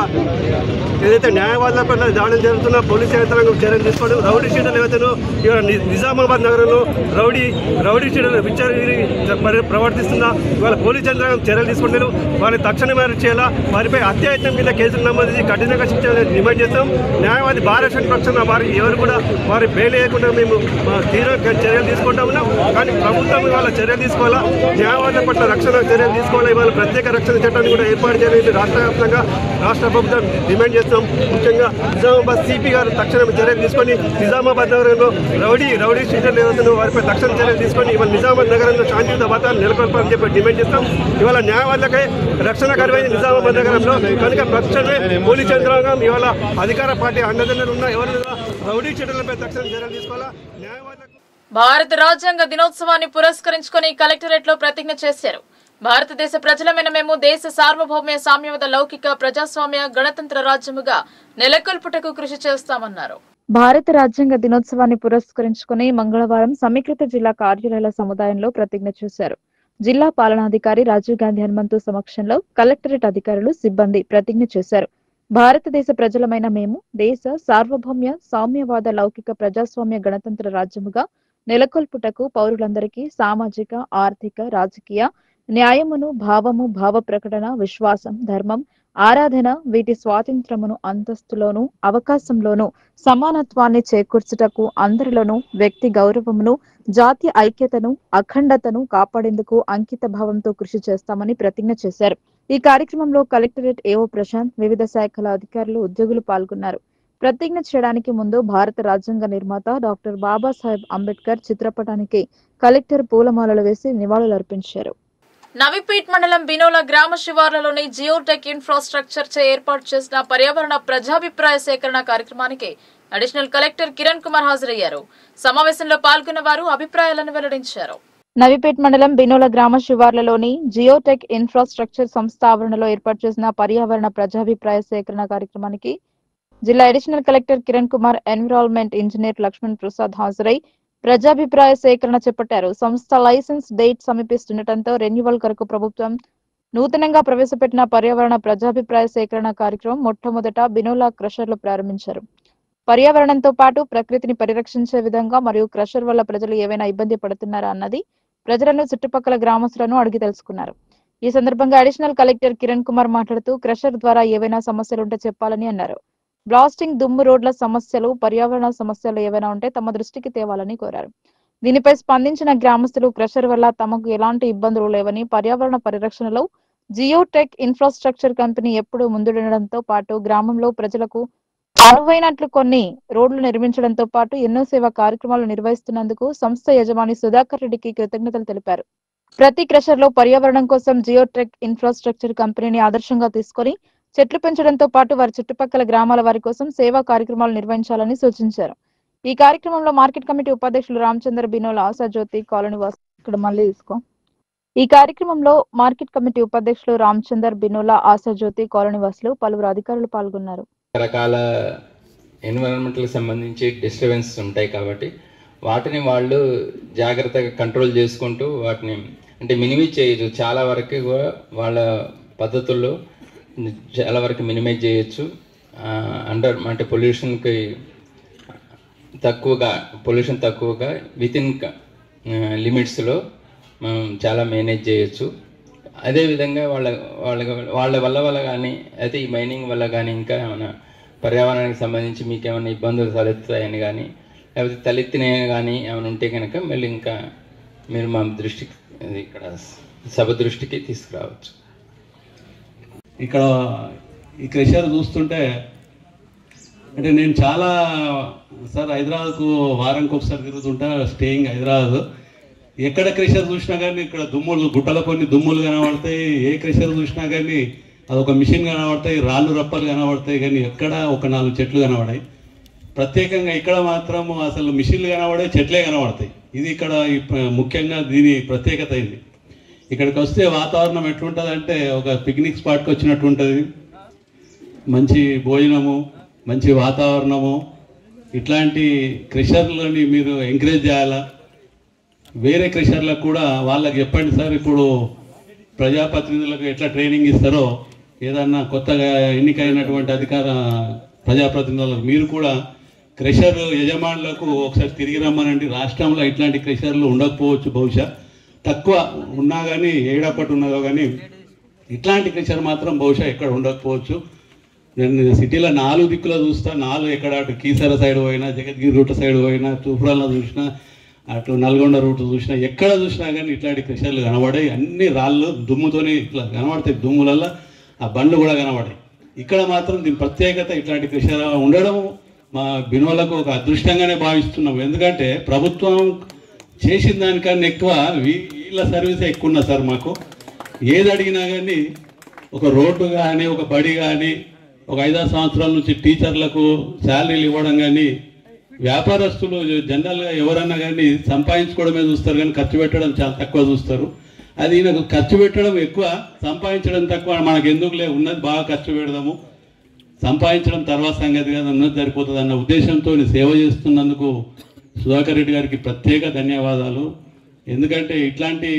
S15: ఏదైతే న్యాయవాదులపై దాడులు జరుగుతున్న పోలీసు యంత్రాంగం చర్యలు తీసుకోవడం రౌడీ షీటర్లు ఏవైతేనో ఇవాళ ని- నిజామాబాద్ నగరంలో రౌడీ రౌడీ షీటర్లు విచారి ప్రవర్తిస్తున్నా ఇవాళ పోలీసు యంత్రాంగం చర్యలు తీసుకుంటారు వారిని తక్షణమే అరెస్ట్ చేయాలా వారిపై హత్యాయత్నం కింద కేసులు నమోదు చేసి కఠినంగా శిక్ష డిమాండ్ చేస్తాం న్యాయవాది భారత పక్షాన వారి ఎవరు కూడా వారి బెయిల్ వేయకుండా మేము మా తీవ్ర చర్యలు తీసుకుంటా ఉన్నాం కానీ ప్రభుత్వం ఇవాళ చర్యలు తీసుకోవాలా న్యాయవాదుల పట్ల రక్షణ చర్యలు తీసుకోవాలా ఇవాళ ప్రత్యేక రక్షణ చట్టాన్ని కూడా ఏర్పాటు చేయాలని రాష్ట్ర వ్యాప్తంగా రాష్ట్ర ప్రభుత్వం డిమాండ్ చేస్తాం ముఖ్యంగా నిజామాబాద్ సిపి గారు తక్షణం చర్యలు తీసుకొని నిజామాబాద్ నగరంలో రౌడీ రౌడీ స్టేషన్లు ఏవైతున్నారో వారిపై తక్షణ చర్యలు తీసుకొని ఇవాళ నిజామాబాద్ నగరంలో శాంతియుత వాతావరణం నెలకొల్పాలని చెప్పి డిమాండ్ చేస్తాం ఇవాళ న్యాయవాదులకై రక్షణ కరువైంది నిజామాబాద్ నగరంలో కనుక తక్షణమే పోలీస్ యంత్రాంగం ఇవాళ అధికార పార్టీ అండదండలు ఉన్న ఎవరైనా రౌడీ చర్యలపై తక్షణ చర్యలు తీసుకోవాలా న్యాయవాదులకు
S1: భారత రాజ్యాంగ దినోత్సవాన్ని పురస్కరించుకొని కలెక్టరేట్ లో ప్రతిజ్ఞ చేశారు భారతదేశ ప్రజలమైన మేము దేశ సార్వభౌమ్య సామ్యవాద లౌకిక ప్రజాస్వామ్య గణతంత్ర రాజ్యముగా నెలకొల్పుటకు కృషి చేస్తామన్నారు
S2: భారత రాజ్యాంగ దినోత్సవాన్ని పురస్కరించుకుని మంగళవారం సమీకృత జిల్లా కార్యాలయాల సముదాయంలో ప్రతిజ్ఞ చేశారు జిల్లా పాలనాధికారి రాజీవ్ గాంధీ హనుమంతు సమక్షంలో కలెక్టరేట్ అధికారులు సిబ్బంది ప్రతిజ్ఞ చేశారు భారతదేశ ప్రజలమైన మేము దేశ సార్వభౌమ్య సామ్యవాద లౌకిక ప్రజాస్వామ్య గణతంత్ర రాజ్యముగా నెలకొల్పుటకు పౌరులందరికీ సామాజిక ఆర్థిక రాజకీయ న్యాయమును భావము భావ ప్రకటన విశ్వాసం ధర్మం ఆరాధన వీటి స్వాతంత్రమును అంతస్తులోను అవకాశంలోను సమానత్వాన్ని చేకూర్చుటకు అందరిలోనూ వ్యక్తి గౌరవమును జాతి ఐక్యతను అఖండతను కాపాడేందుకు అంకిత భావంతో కృషి చేస్తామని ప్రతిజ్ఞ చేశారు ఈ కార్యక్రమంలో కలెక్టరేట్ ఏఓ ప్రశాంత్ వివిధ శాఖల అధికారులు ఉద్యోగులు పాల్గొన్నారు ప్రతిజ్ఞ చేయడానికి ముందు భారత రాజ్యాంగ నిర్మాత డాక్టర్ బాబాసాహెబ్ అంబేద్కర్ చిత్రపటానికి కలెక్టర్ పూలమాలలు వేసి నివాళులర్పించారు
S1: నవిపీట్ మండలం బినోల గ్రామ శివార్లలోని జియోటెక్ ఇన్ఫ్రాస్ట్రక్చర్ చే ఏర్పాటు చేసిన పర్యావరణ ప్రజాభిప్రాయ సేకరణ కార్యక్రమానికి అడిషనల్ కలెక్టర్ కిరణ్ కుమార్ హాజరయ్యారు సమావేశంలో పాల్గొన్న వారు అభిప్రాయాలను వెల్లడించారు
S2: నవిపేట్ మండలం బినోల గ్రామ శివార్లలోని జియోటెక్ ఇన్ఫ్రాస్ట్రక్చర్ సంస్థ ఆవరణలో ఏర్పాటు చేసిన పర్యావరణ ప్రజాభిప్రాయ సేకరణ కార్యక్రమానికి జిల్లా additional collector Kiran Kumar environment engineer Lakshman Prasad హాజరై ప్రజాభిప్రాయ సేకరణ చేపట్టారు సంస్థ లైసెన్స్ డేట్ సమీపిస్తుండటంతో రెన్యువల్ కొరకు ప్రభుత్వం నూతనంగా ప్రవేశపెట్టిన పర్యావరణ ప్రజాభిప్రాయ సేకరణ కార్యక్రమం మొట్టమొదట బినోలా క్రషర్లు ప్రారంభించారు పర్యావరణంతో పాటు ప్రకృతిని పరిరక్షించే విధంగా మరియు క్రషర్ వల్ల ప్రజలు ఏవైనా ఇబ్బంది పడుతున్నారా అన్నది ప్రజలను చుట్టుపక్కల గ్రామస్తులను అడిగి తెలుసుకున్నారు ఈ సందర్భంగా అడిషనల్ కలెక్టర్ కిరణ్ కుమార్ మాట్లాడుతూ క్రషర్ ద్వారా ఏవైనా సమస్యలు ఉంటే చెప్పాలని అన్నారు బ్లాస్టింగ్ దుమ్ము రోడ్ల సమస్యలు పర్యావరణ సమస్యలు ఏవైనా ఉంటే తమ దృష్టికి తేవాలని కోరారు దీనిపై స్పందించిన గ్రామస్తులు క్రషర్ వల్ల తమకు ఎలాంటి ఇబ్బందులు లేవని పర్యావరణ పరిరక్షణలో జియోటెక్ ఇన్ఫ్రాస్ట్రక్చర్ కంపెనీ ఎప్పుడూ ముందుండడంతో పాటు గ్రామంలో ప్రజలకు అనువైనట్లు కొన్ని రోడ్లు నిర్మించడంతో పాటు ఎన్నో సేవా కార్యక్రమాలు నిర్వహిస్తున్నందుకు సంస్థ యజమాని సుధాకర్ రెడ్డికి కృతజ్ఞతలు తెలిపారు ప్రతి క్రషర్ లో పర్యావరణం కోసం జియోటెక్ ఇన్ఫ్రాస్ట్రక్చర్ కంపెనీని ఆదర్శంగా తీసుకొని చెట్లు పెంచడంతో పాటు వారి చుట్టుపక్కల గ్రామాల వారి కోసం సేవా కార్యక్రమాలు నిర్వహించాలని సూచించారు ఈ కార్యక్రమంలో మార్కెట్ కమిటీ ఉపాధ్యక్షులు రామచంద్ర బినోల ఆశాజ్యోతి కాలనీ వాసు ఇక్కడ మళ్ళీ తీసుకో ఈ కార్యక్రమంలో మార్కెట్ కమిటీ ఉపాధ్యక్షులు రామచందర్ బినోల ఆశాజ్యోతి కాలనీ వాసులు పలువురు అధికారులు పాల్గొన్నారు
S16: రకరకాల ఎన్విరాన్మెంట్కి సంబంధించి డిస్టర్బెన్స్ ఉంటాయి కాబట్టి వాటిని వాళ్ళు జాగ్రత్తగా కంట్రోల్ చేసుకుంటూ వాటిని అంటే మినిమైజ్ చేయొచ్చు చాలా వరకు కూడా వాళ్ళ పద్ధతుల్లో చాలా వరకు మినిమైజ్ చేయొచ్చు అండర్ అంటే పొల్యూషన్కి తక్కువగా పొల్యూషన్ తక్కువగా విత్ ఇన్ లిమిట్స్లో మనం చాలా మేనేజ్ చేయొచ్చు అదేవిధంగా వాళ్ళ వాళ్ళ వాళ్ళ వల్ల వల్ల కానీ అయితే ఈ మైనింగ్ వల్ల కానీ ఇంకా ఏమైనా పర్యావరణానికి సంబంధించి మీకు ఏమైనా ఇబ్బందులు తలెత్తుతాయని కానీ లేకపోతే తలెత్తినవి కానీ ఏమైనా ఉంటే కనుక మళ్ళీ ఇంకా మీరు మా దృష్టికి ఇది ఇక్కడ సభ దృష్టికి తీసుకురావచ్చు
S17: ఇక్కడ ఈ క్రెషర్ చూస్తుంటే అంటే నేను చాలా సార్ హైదరాబాద్కు వారానికి ఒకసారి తిరుగుతుంటా స్టేయింగ్ హైదరాబాద్ ఎక్కడ క్రెషర్ చూసినా కానీ ఇక్కడ దుమ్ములు గుట్టల కొన్ని దుమ్ములు కనబడతాయి ఏ క్రెషర్ చూసినా కానీ అదొక మిషన్ కనబడతాయి రాళ్ళు రప్పలు కనబడతాయి కానీ ఎక్కడ ఒక నాలుగు చెట్లు కనబడాయి ప్రత్యేకంగా ఇక్కడ మాత్రం అసలు మిషన్లు కనబడే చెట్లే కనబడతాయి ఇది ఇక్కడ ఈ ప్ర- ముఖ్యంగా దీని ప్రత్యేకత అయింది ఇక్కడికి వస్తే వాతావరణం ఎట్లుంటుంది అంటే ఒక పిక్నిక్ స్పాట్కి వచ్చినట్టు ఉంటుంది మంచి భోజనము మంచి వాతావరణము ఇట్లాంటి క్రెషర్లని మీరు ఎంకరేజ్ చేయాలా వేరే క్రెషర్లకు కూడా వాళ్ళకి చెప్పండి సార్ ఇప్పుడు ప్రజాప్రతినిధులకు ఎట్లా ట్రైనింగ్ ఇస్తారో ఏదన్నా కొత్తగా ఎన్నికైనటువంటి అధికార ప్రజాప్రతినిధులకు మీరు కూడా క్రెషర్ యజమానులకు ఒకసారి తిరిగి రమ్మనండి రాష్ట్రంలో ఇట్లాంటి క్రెషర్లు ఉండకపోవచ్చు బహుశా తక్కువ ఉన్నా కానీ ఏడాపట్టు ఉన్నదో కానీ ఇట్లాంటి క్రెషర్ మాత్రం బహుశా ఎక్కడ ఉండకపోవచ్చు నేను సిటీలో నాలుగు దిక్కులో చూస్తా నాలుగు ఎక్కడ అటు కీసర సైడ్ పోయినా జగద్గిరి రూట్ సైడ్ పోయినా తూపురాల్లో చూసినా అటు నల్గొండ రూట్ చూసినా ఎక్కడ చూసినా కానీ ఇట్లాంటి క్రెషర్లు కనబడాయి అన్ని రాళ్ళు దుమ్ముతోని ఇట్లా కనబడతాయి దుమ్ములల్లో ఆ బండ్లు కూడా కనబడాయి ఇక్కడ మాత్రం దీని ప్రత్యేకత ఇట్లాంటి క్రెషర్ ఉండడం మా బినోలకు ఒక అదృష్టంగానే భావిస్తున్నాం ఎందుకంటే ప్రభుత్వం చేసిన దానికన్నా ఎక్కువ వీ- వీళ్ళ సర్వీసే ఎక్కువ ఉన్నది సార్ మాకు ఏది అడిగినా కానీ ఒక రోడ్డు కానీ ఒక బడి కానీ ఒక ఐదారు సంవత్సరాల నుంచి టీచర్లకు శాలరీలు ఇవ్వడం కానీ వ్యాపారస్తులు జనరల్గా ఎవరన్నా కానీ సంపాదించుకోవడమే చూస్తారు కానీ ఖర్చు పెట్టడం చాలా తక్కువ చూస్తారు అది ఈయనకు ఖర్చు పెట్టడం ఎక్కువ సంపాదించడం తక్కువ మనకు ఎందుకులే ఉన్నది బాగా ఖర్చు పెడదాము సంపాదించడం తర్వాత సంగతి కాదు ఉన్నది సరిపోతుంది అన్న ఉద్దేశంతో సేవ చేస్తున్నందుకు సుధాకర్ రెడ్డి గారికి ప్రత్యేక ధన్యవాదాలు ఎందుకంటే ఇట్లాంటి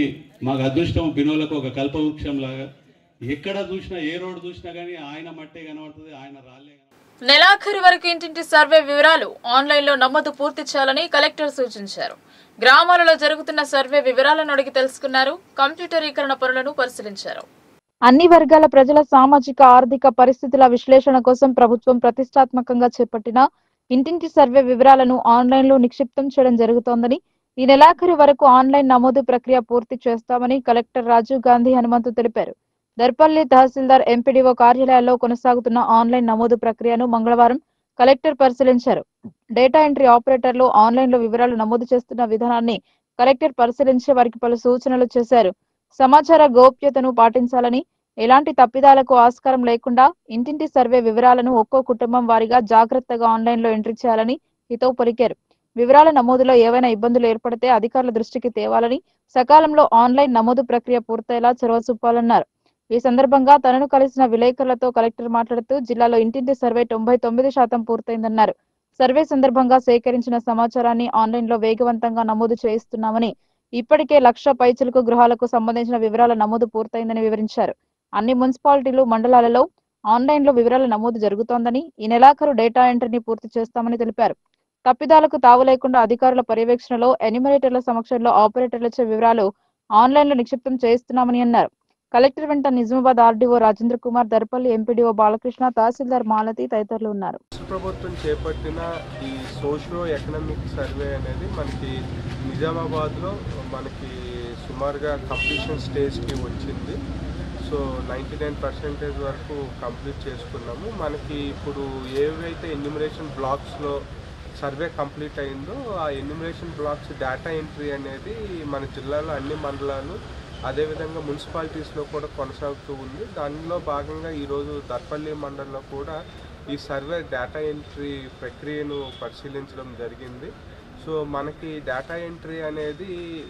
S17: మాకు అదృష్టం బినోలకు ఒక కల్పవృక్షం లాగా ఎక్కడ చూసినా ఏ రోడ్డు చూసినా కానీ ఆయన మట్టే కనబడుతుంది ఆయన రాళ్ళే
S1: నెలాఖరు వరకు ఇంటింటి సర్వే వివరాలు ఆన్లైన్ లో నమోదు పూర్తి చేయాలని కలెక్టర్ సూచించారు గ్రామాలలో జరుగుతున్న సర్వే వివరాలను అడిగి తెలుసుకున్నారు కంప్యూటరీకరణ పనులను పరిశీలించారు
S2: అన్ని వర్గాల ప్రజల సామాజిక ఆర్థిక పరిస్థితుల విశ్లేషణ కోసం ప్రభుత్వం ప్రతిష్టాత్మకంగా చేపట్టిన ఇంటింటి సర్వే వివరాలను ఆన్లైన్ లో నిక్షిప్తం చేయడం జరుగుతోందని ఈ నెలాఖరు వరకు ఆన్లైన్ నమోదు ప్రక్రియ పూర్తి చేస్తామని కలెక్టర్ రాజీవ్ గాంధీ హనుమంతు తెలిపారు దర్పల్లి తహసీల్దార్ ఎంపీడీఓ కార్యాలయాల్లో కొనసాగుతున్న ఆన్లైన్ నమోదు ప్రక్రియను మంగళవారం కలెక్టర్ పరిశీలించారు డేటా ఎంట్రీ ఆపరేటర్లు ఆన్లైన్ లో వివరాలు నమోదు చేస్తున్న విధానాన్ని కలెక్టర్ పరిశీలించి వారికి పలు సూచనలు చేశారు సమాచార గోప్యతను పాటించాలని ఎలాంటి తప్పిదాలకు ఆస్కారం లేకుండా ఇంటింటి సర్వే వివరాలను ఒక్కో కుటుంబం వారీగా జాగ్రత్తగా ఆన్లైన్ లో ఎంట్రీ చేయాలని హితవు పలికారు వివరాల నమోదులో ఏవైనా ఇబ్బందులు ఏర్పడితే అధికారుల దృష్టికి తేవాలని సకాలంలో ఆన్లైన్ నమోదు ప్రక్రియ పూర్తయ్యేలా చొరవ చూపాలన్నారు ఈ సందర్భంగా తనను కలిసిన విలేకరులతో కలెక్టర్ మాట్లాడుతూ జిల్లాలో ఇంటింటి సర్వే తొంభై తొమ్మిది శాతం పూర్తయిందన్నారు సర్వే సందర్భంగా సేకరించిన సమాచారాన్ని ఆన్లైన్ లో వేగవంతంగా నమోదు చేయిస్తున్నామని ఇప్పటికే లక్ష పైచిలుకు గృహాలకు సంబంధించిన వివరాల నమోదు పూర్తయిందని వివరించారు అన్ని మున్సిపాలిటీలు మండలాలలో ఆన్లైన్ లో వివరాల నమోదు జరుగుతోందని ఈ నెలాఖరు డేటా ఎంట్రీని పూర్తి చేస్తామని తెలిపారు తప్పిదాలకు తావు లేకుండా అధికారుల పర్యవేక్షణలో ఎన్యుమరేటర్ల సమక్షంలో ఆపరేటర్లచే వివరాలు ఆన్లైన్ లో నిక్షిప్తం చేయిస్తున్నామని అన్నారు కలెక్టర్ వెంట నిజామాబాద్ ఆర్డీఓ రాజేంద్ర కుమార్ దర్పల్లి ఎంపీడీఓ బాలకృష్ణ తహసీల్దార్ మాలతి తదితరులు ఉన్నారు
S18: రాష్ట్ర ప్రభుత్వం చేపట్టిన ఈ సోషియో ఎకనామిక్ సర్వే అనేది మనకి నిజామాబాద్లో మనకి సుమారుగా కంప్లీషన్ స్టేజ్కి వచ్చింది సో నైంటీ నైన్ పర్సెంటేజ్ వరకు కంప్లీట్ చేసుకున్నాము మనకి ఇప్పుడు ఏవైతే ఎన్యూమరేషన్ బ్లాక్స్లో సర్వే కంప్లీట్ అయిందో ఆ ఎన్యూమరేషన్ బ్లాక్స్ డేటా ఎంట్రీ అనేది మన జిల్లాలో అన్ని మండలాలు అదేవిధంగా మున్సిపాలిటీస్లో కూడా కొనసాగుతూ ఉంది దానిలో భాగంగా ఈరోజు దర్పల్లి మండలంలో కూడా ఈ సర్వే డేటా ఎంట్రీ ప్రక్రియను పరిశీలించడం జరిగింది సో మనకి డేటా ఎంట్రీ అనేది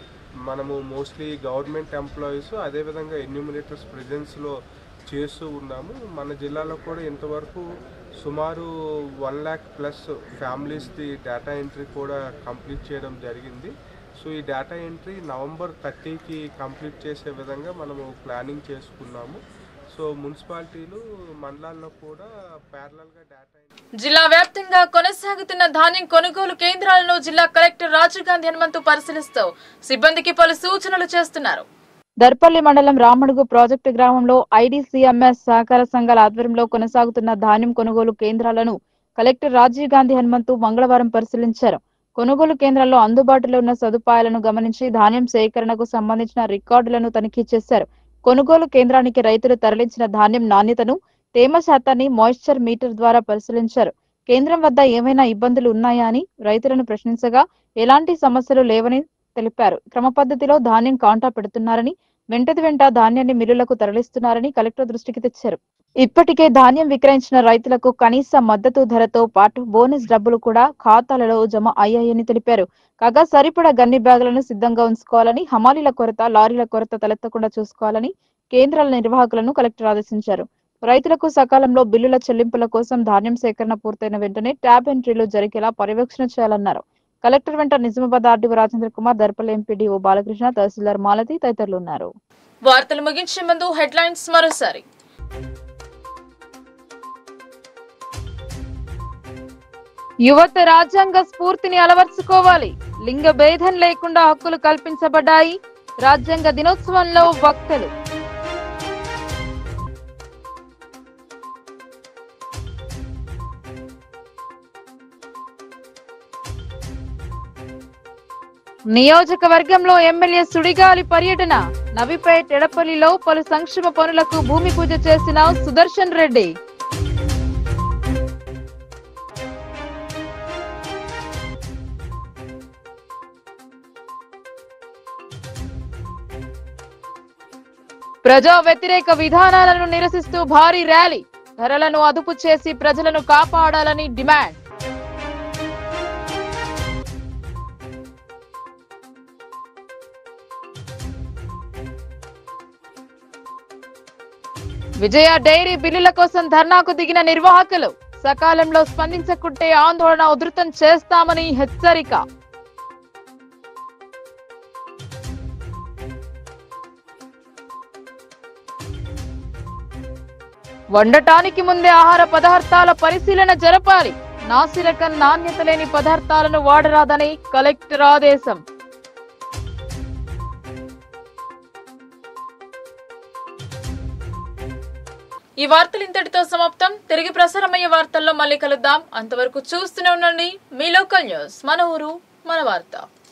S18: మనము మోస్ట్లీ గవర్నమెంట్ ఎంప్లాయీస్ అదేవిధంగా ఎన్యూమినేటర్స్ ప్రెజెన్స్లో చేస్తూ ఉన్నాము మన జిల్లాలో కూడా ఇంతవరకు సుమారు వన్ ల్యాక్ ప్లస్ ఫ్యామిలీస్ది డేటా ఎంట్రీ కూడా కంప్లీట్ చేయడం జరిగింది సో ఈ డేటా ఎంట్రీ నవంబర్ థర్టీకి కంప్లీట్ చేసే విధంగా మనము ప్లానింగ్ చేసుకున్నాము సో మున్సిపాలిటీలు మండలాల్లో కూడా ప్యారలల్గా డేటా
S1: జిల్లా వ్యాప్తంగా కొనసాగుతున్న ధాన్యం కొనుగోలు కేంద్రాలను జిల్లా కలెక్టర్ రాజీవ్ గాంధీ హనుమంతు పరిశీలిస్తూ సిబ్బందికి పలు సూచనలు చేస్తున్నారు
S2: దర్పల్లి మండలం రామడుగు ప్రాజెక్టు గ్రామంలో ఐడిసిఎంఎస్ సహకార సంఘాల ఆధ్వర్యంలో కొనసాగుతున్న ధాన్యం కొనుగోలు కేంద్రాలను కలెక్టర్ రాజీవ్ గాంధీ హనుమంతు మంగళవారం పరిశీలించారు కొనుగోలు కేంద్రాల్లో అందుబాటులో ఉన్న సదుపాయాలను గమనించి ధాన్యం సేకరణకు సంబంధించిన రికార్డులను తనిఖీ చేశారు కొనుగోలు కేంద్రానికి రైతులు తరలించిన ధాన్యం నాణ్యతను తేమ శాతాన్ని మాయిశ్చర్ మీటర్ ద్వారా పరిశీలించారు కేంద్రం వద్ద ఏమైనా ఇబ్బందులు ఉన్నాయా అని రైతులను ప్రశ్నించగా ఎలాంటి సమస్యలు లేవని తెలిపారు క్రమ పద్ధతిలో ధాన్యం కాంటా పెడుతున్నారని వెంటది వెంట ధాన్యాన్ని మిల్లులకు తరలిస్తున్నారని కలెక్టర్ దృష్టికి తెచ్చారు ఇప్పటికే ధాన్యం విక్రయించిన రైతులకు కనీస మద్దతు ధరతో పాటు బోనస్ డబ్బులు కూడా ఖాతాలలో జమ అయ్యాయని తెలిపారు కాగా సరిపడా గన్ని బ్యాగులను సిద్ధంగా ఉంచుకోవాలని హమాలీల కొరత లారీల కొరత తలెత్తకుండా చూసుకోవాలని కేంద్రాల నిర్వాహకులను కలెక్టర్ ఆదేశించారు రైతులకు సకాలంలో బిల్లుల చెల్లింపుల కోసం ధాన్యం సేకరణ పూర్తయిన వెంటనే ట్యాబ్ ఎంట్రీలు జరిగేలా పర్యవేక్షణ చేయాలన్నారు కలెక్టర్ వెంట Nizamabad RDO Rajendra Kumar Darpal MPDO Balakrishna తహసీల్దార్ మాలతి తదితరులు ఉన్నారు
S1: వార్తలు ముగించే ముందు హెడ్లైన్స్ మరోసారి
S2: యువత రాజ్యాంగ స్ఫూర్తిని అలవర్చుకోవాలి లింగ భేదం లేకుండా హక్కులు కల్పించబడ్డాయి రాజ్యాంగ దినోత్సవంలో వక్తలు నియోజకవర్గంలో ఎమ్మెల్యే సుడిగాలి పర్యటన నవిపేట్ ఎడపల్లిలో పలు సంక్షేమ పనులకు భూమి పూజ చేసిన సుదర్శన్ రెడ్డి ప్రజా వ్యతిరేక విధానాలను నిరసిస్తూ భారీ ర్యాలీ ధరలను అదుపు చేసి ప్రజలను కాపాడాలని డిమాండ్ విజయ డైరీ బిల్లుల కోసం ధర్నాకు దిగిన నిర్వాహకులు సకాలంలో స్పందించకుంటే ఆందోళన ఉధృతం చేస్తామని హెచ్చరిక వండటానికి ముందే ఆహార పదార్థాల పరిశీలన జరపాలి నాసిరకం నాణ్యత లేని పదార్థాలను వాడరాదని కలెక్టర్ ఆదేశం
S1: ఈ వార్తలు ఇంతటితో సమాప్తం తిరిగి ప్రసారమయ్యే వార్తల్లో మళ్ళీ కలుద్దాం అంతవరకు చూస్తూనే ఉండండి మీ లోకల్ న్యూస్ మన ఊరు మన వార్త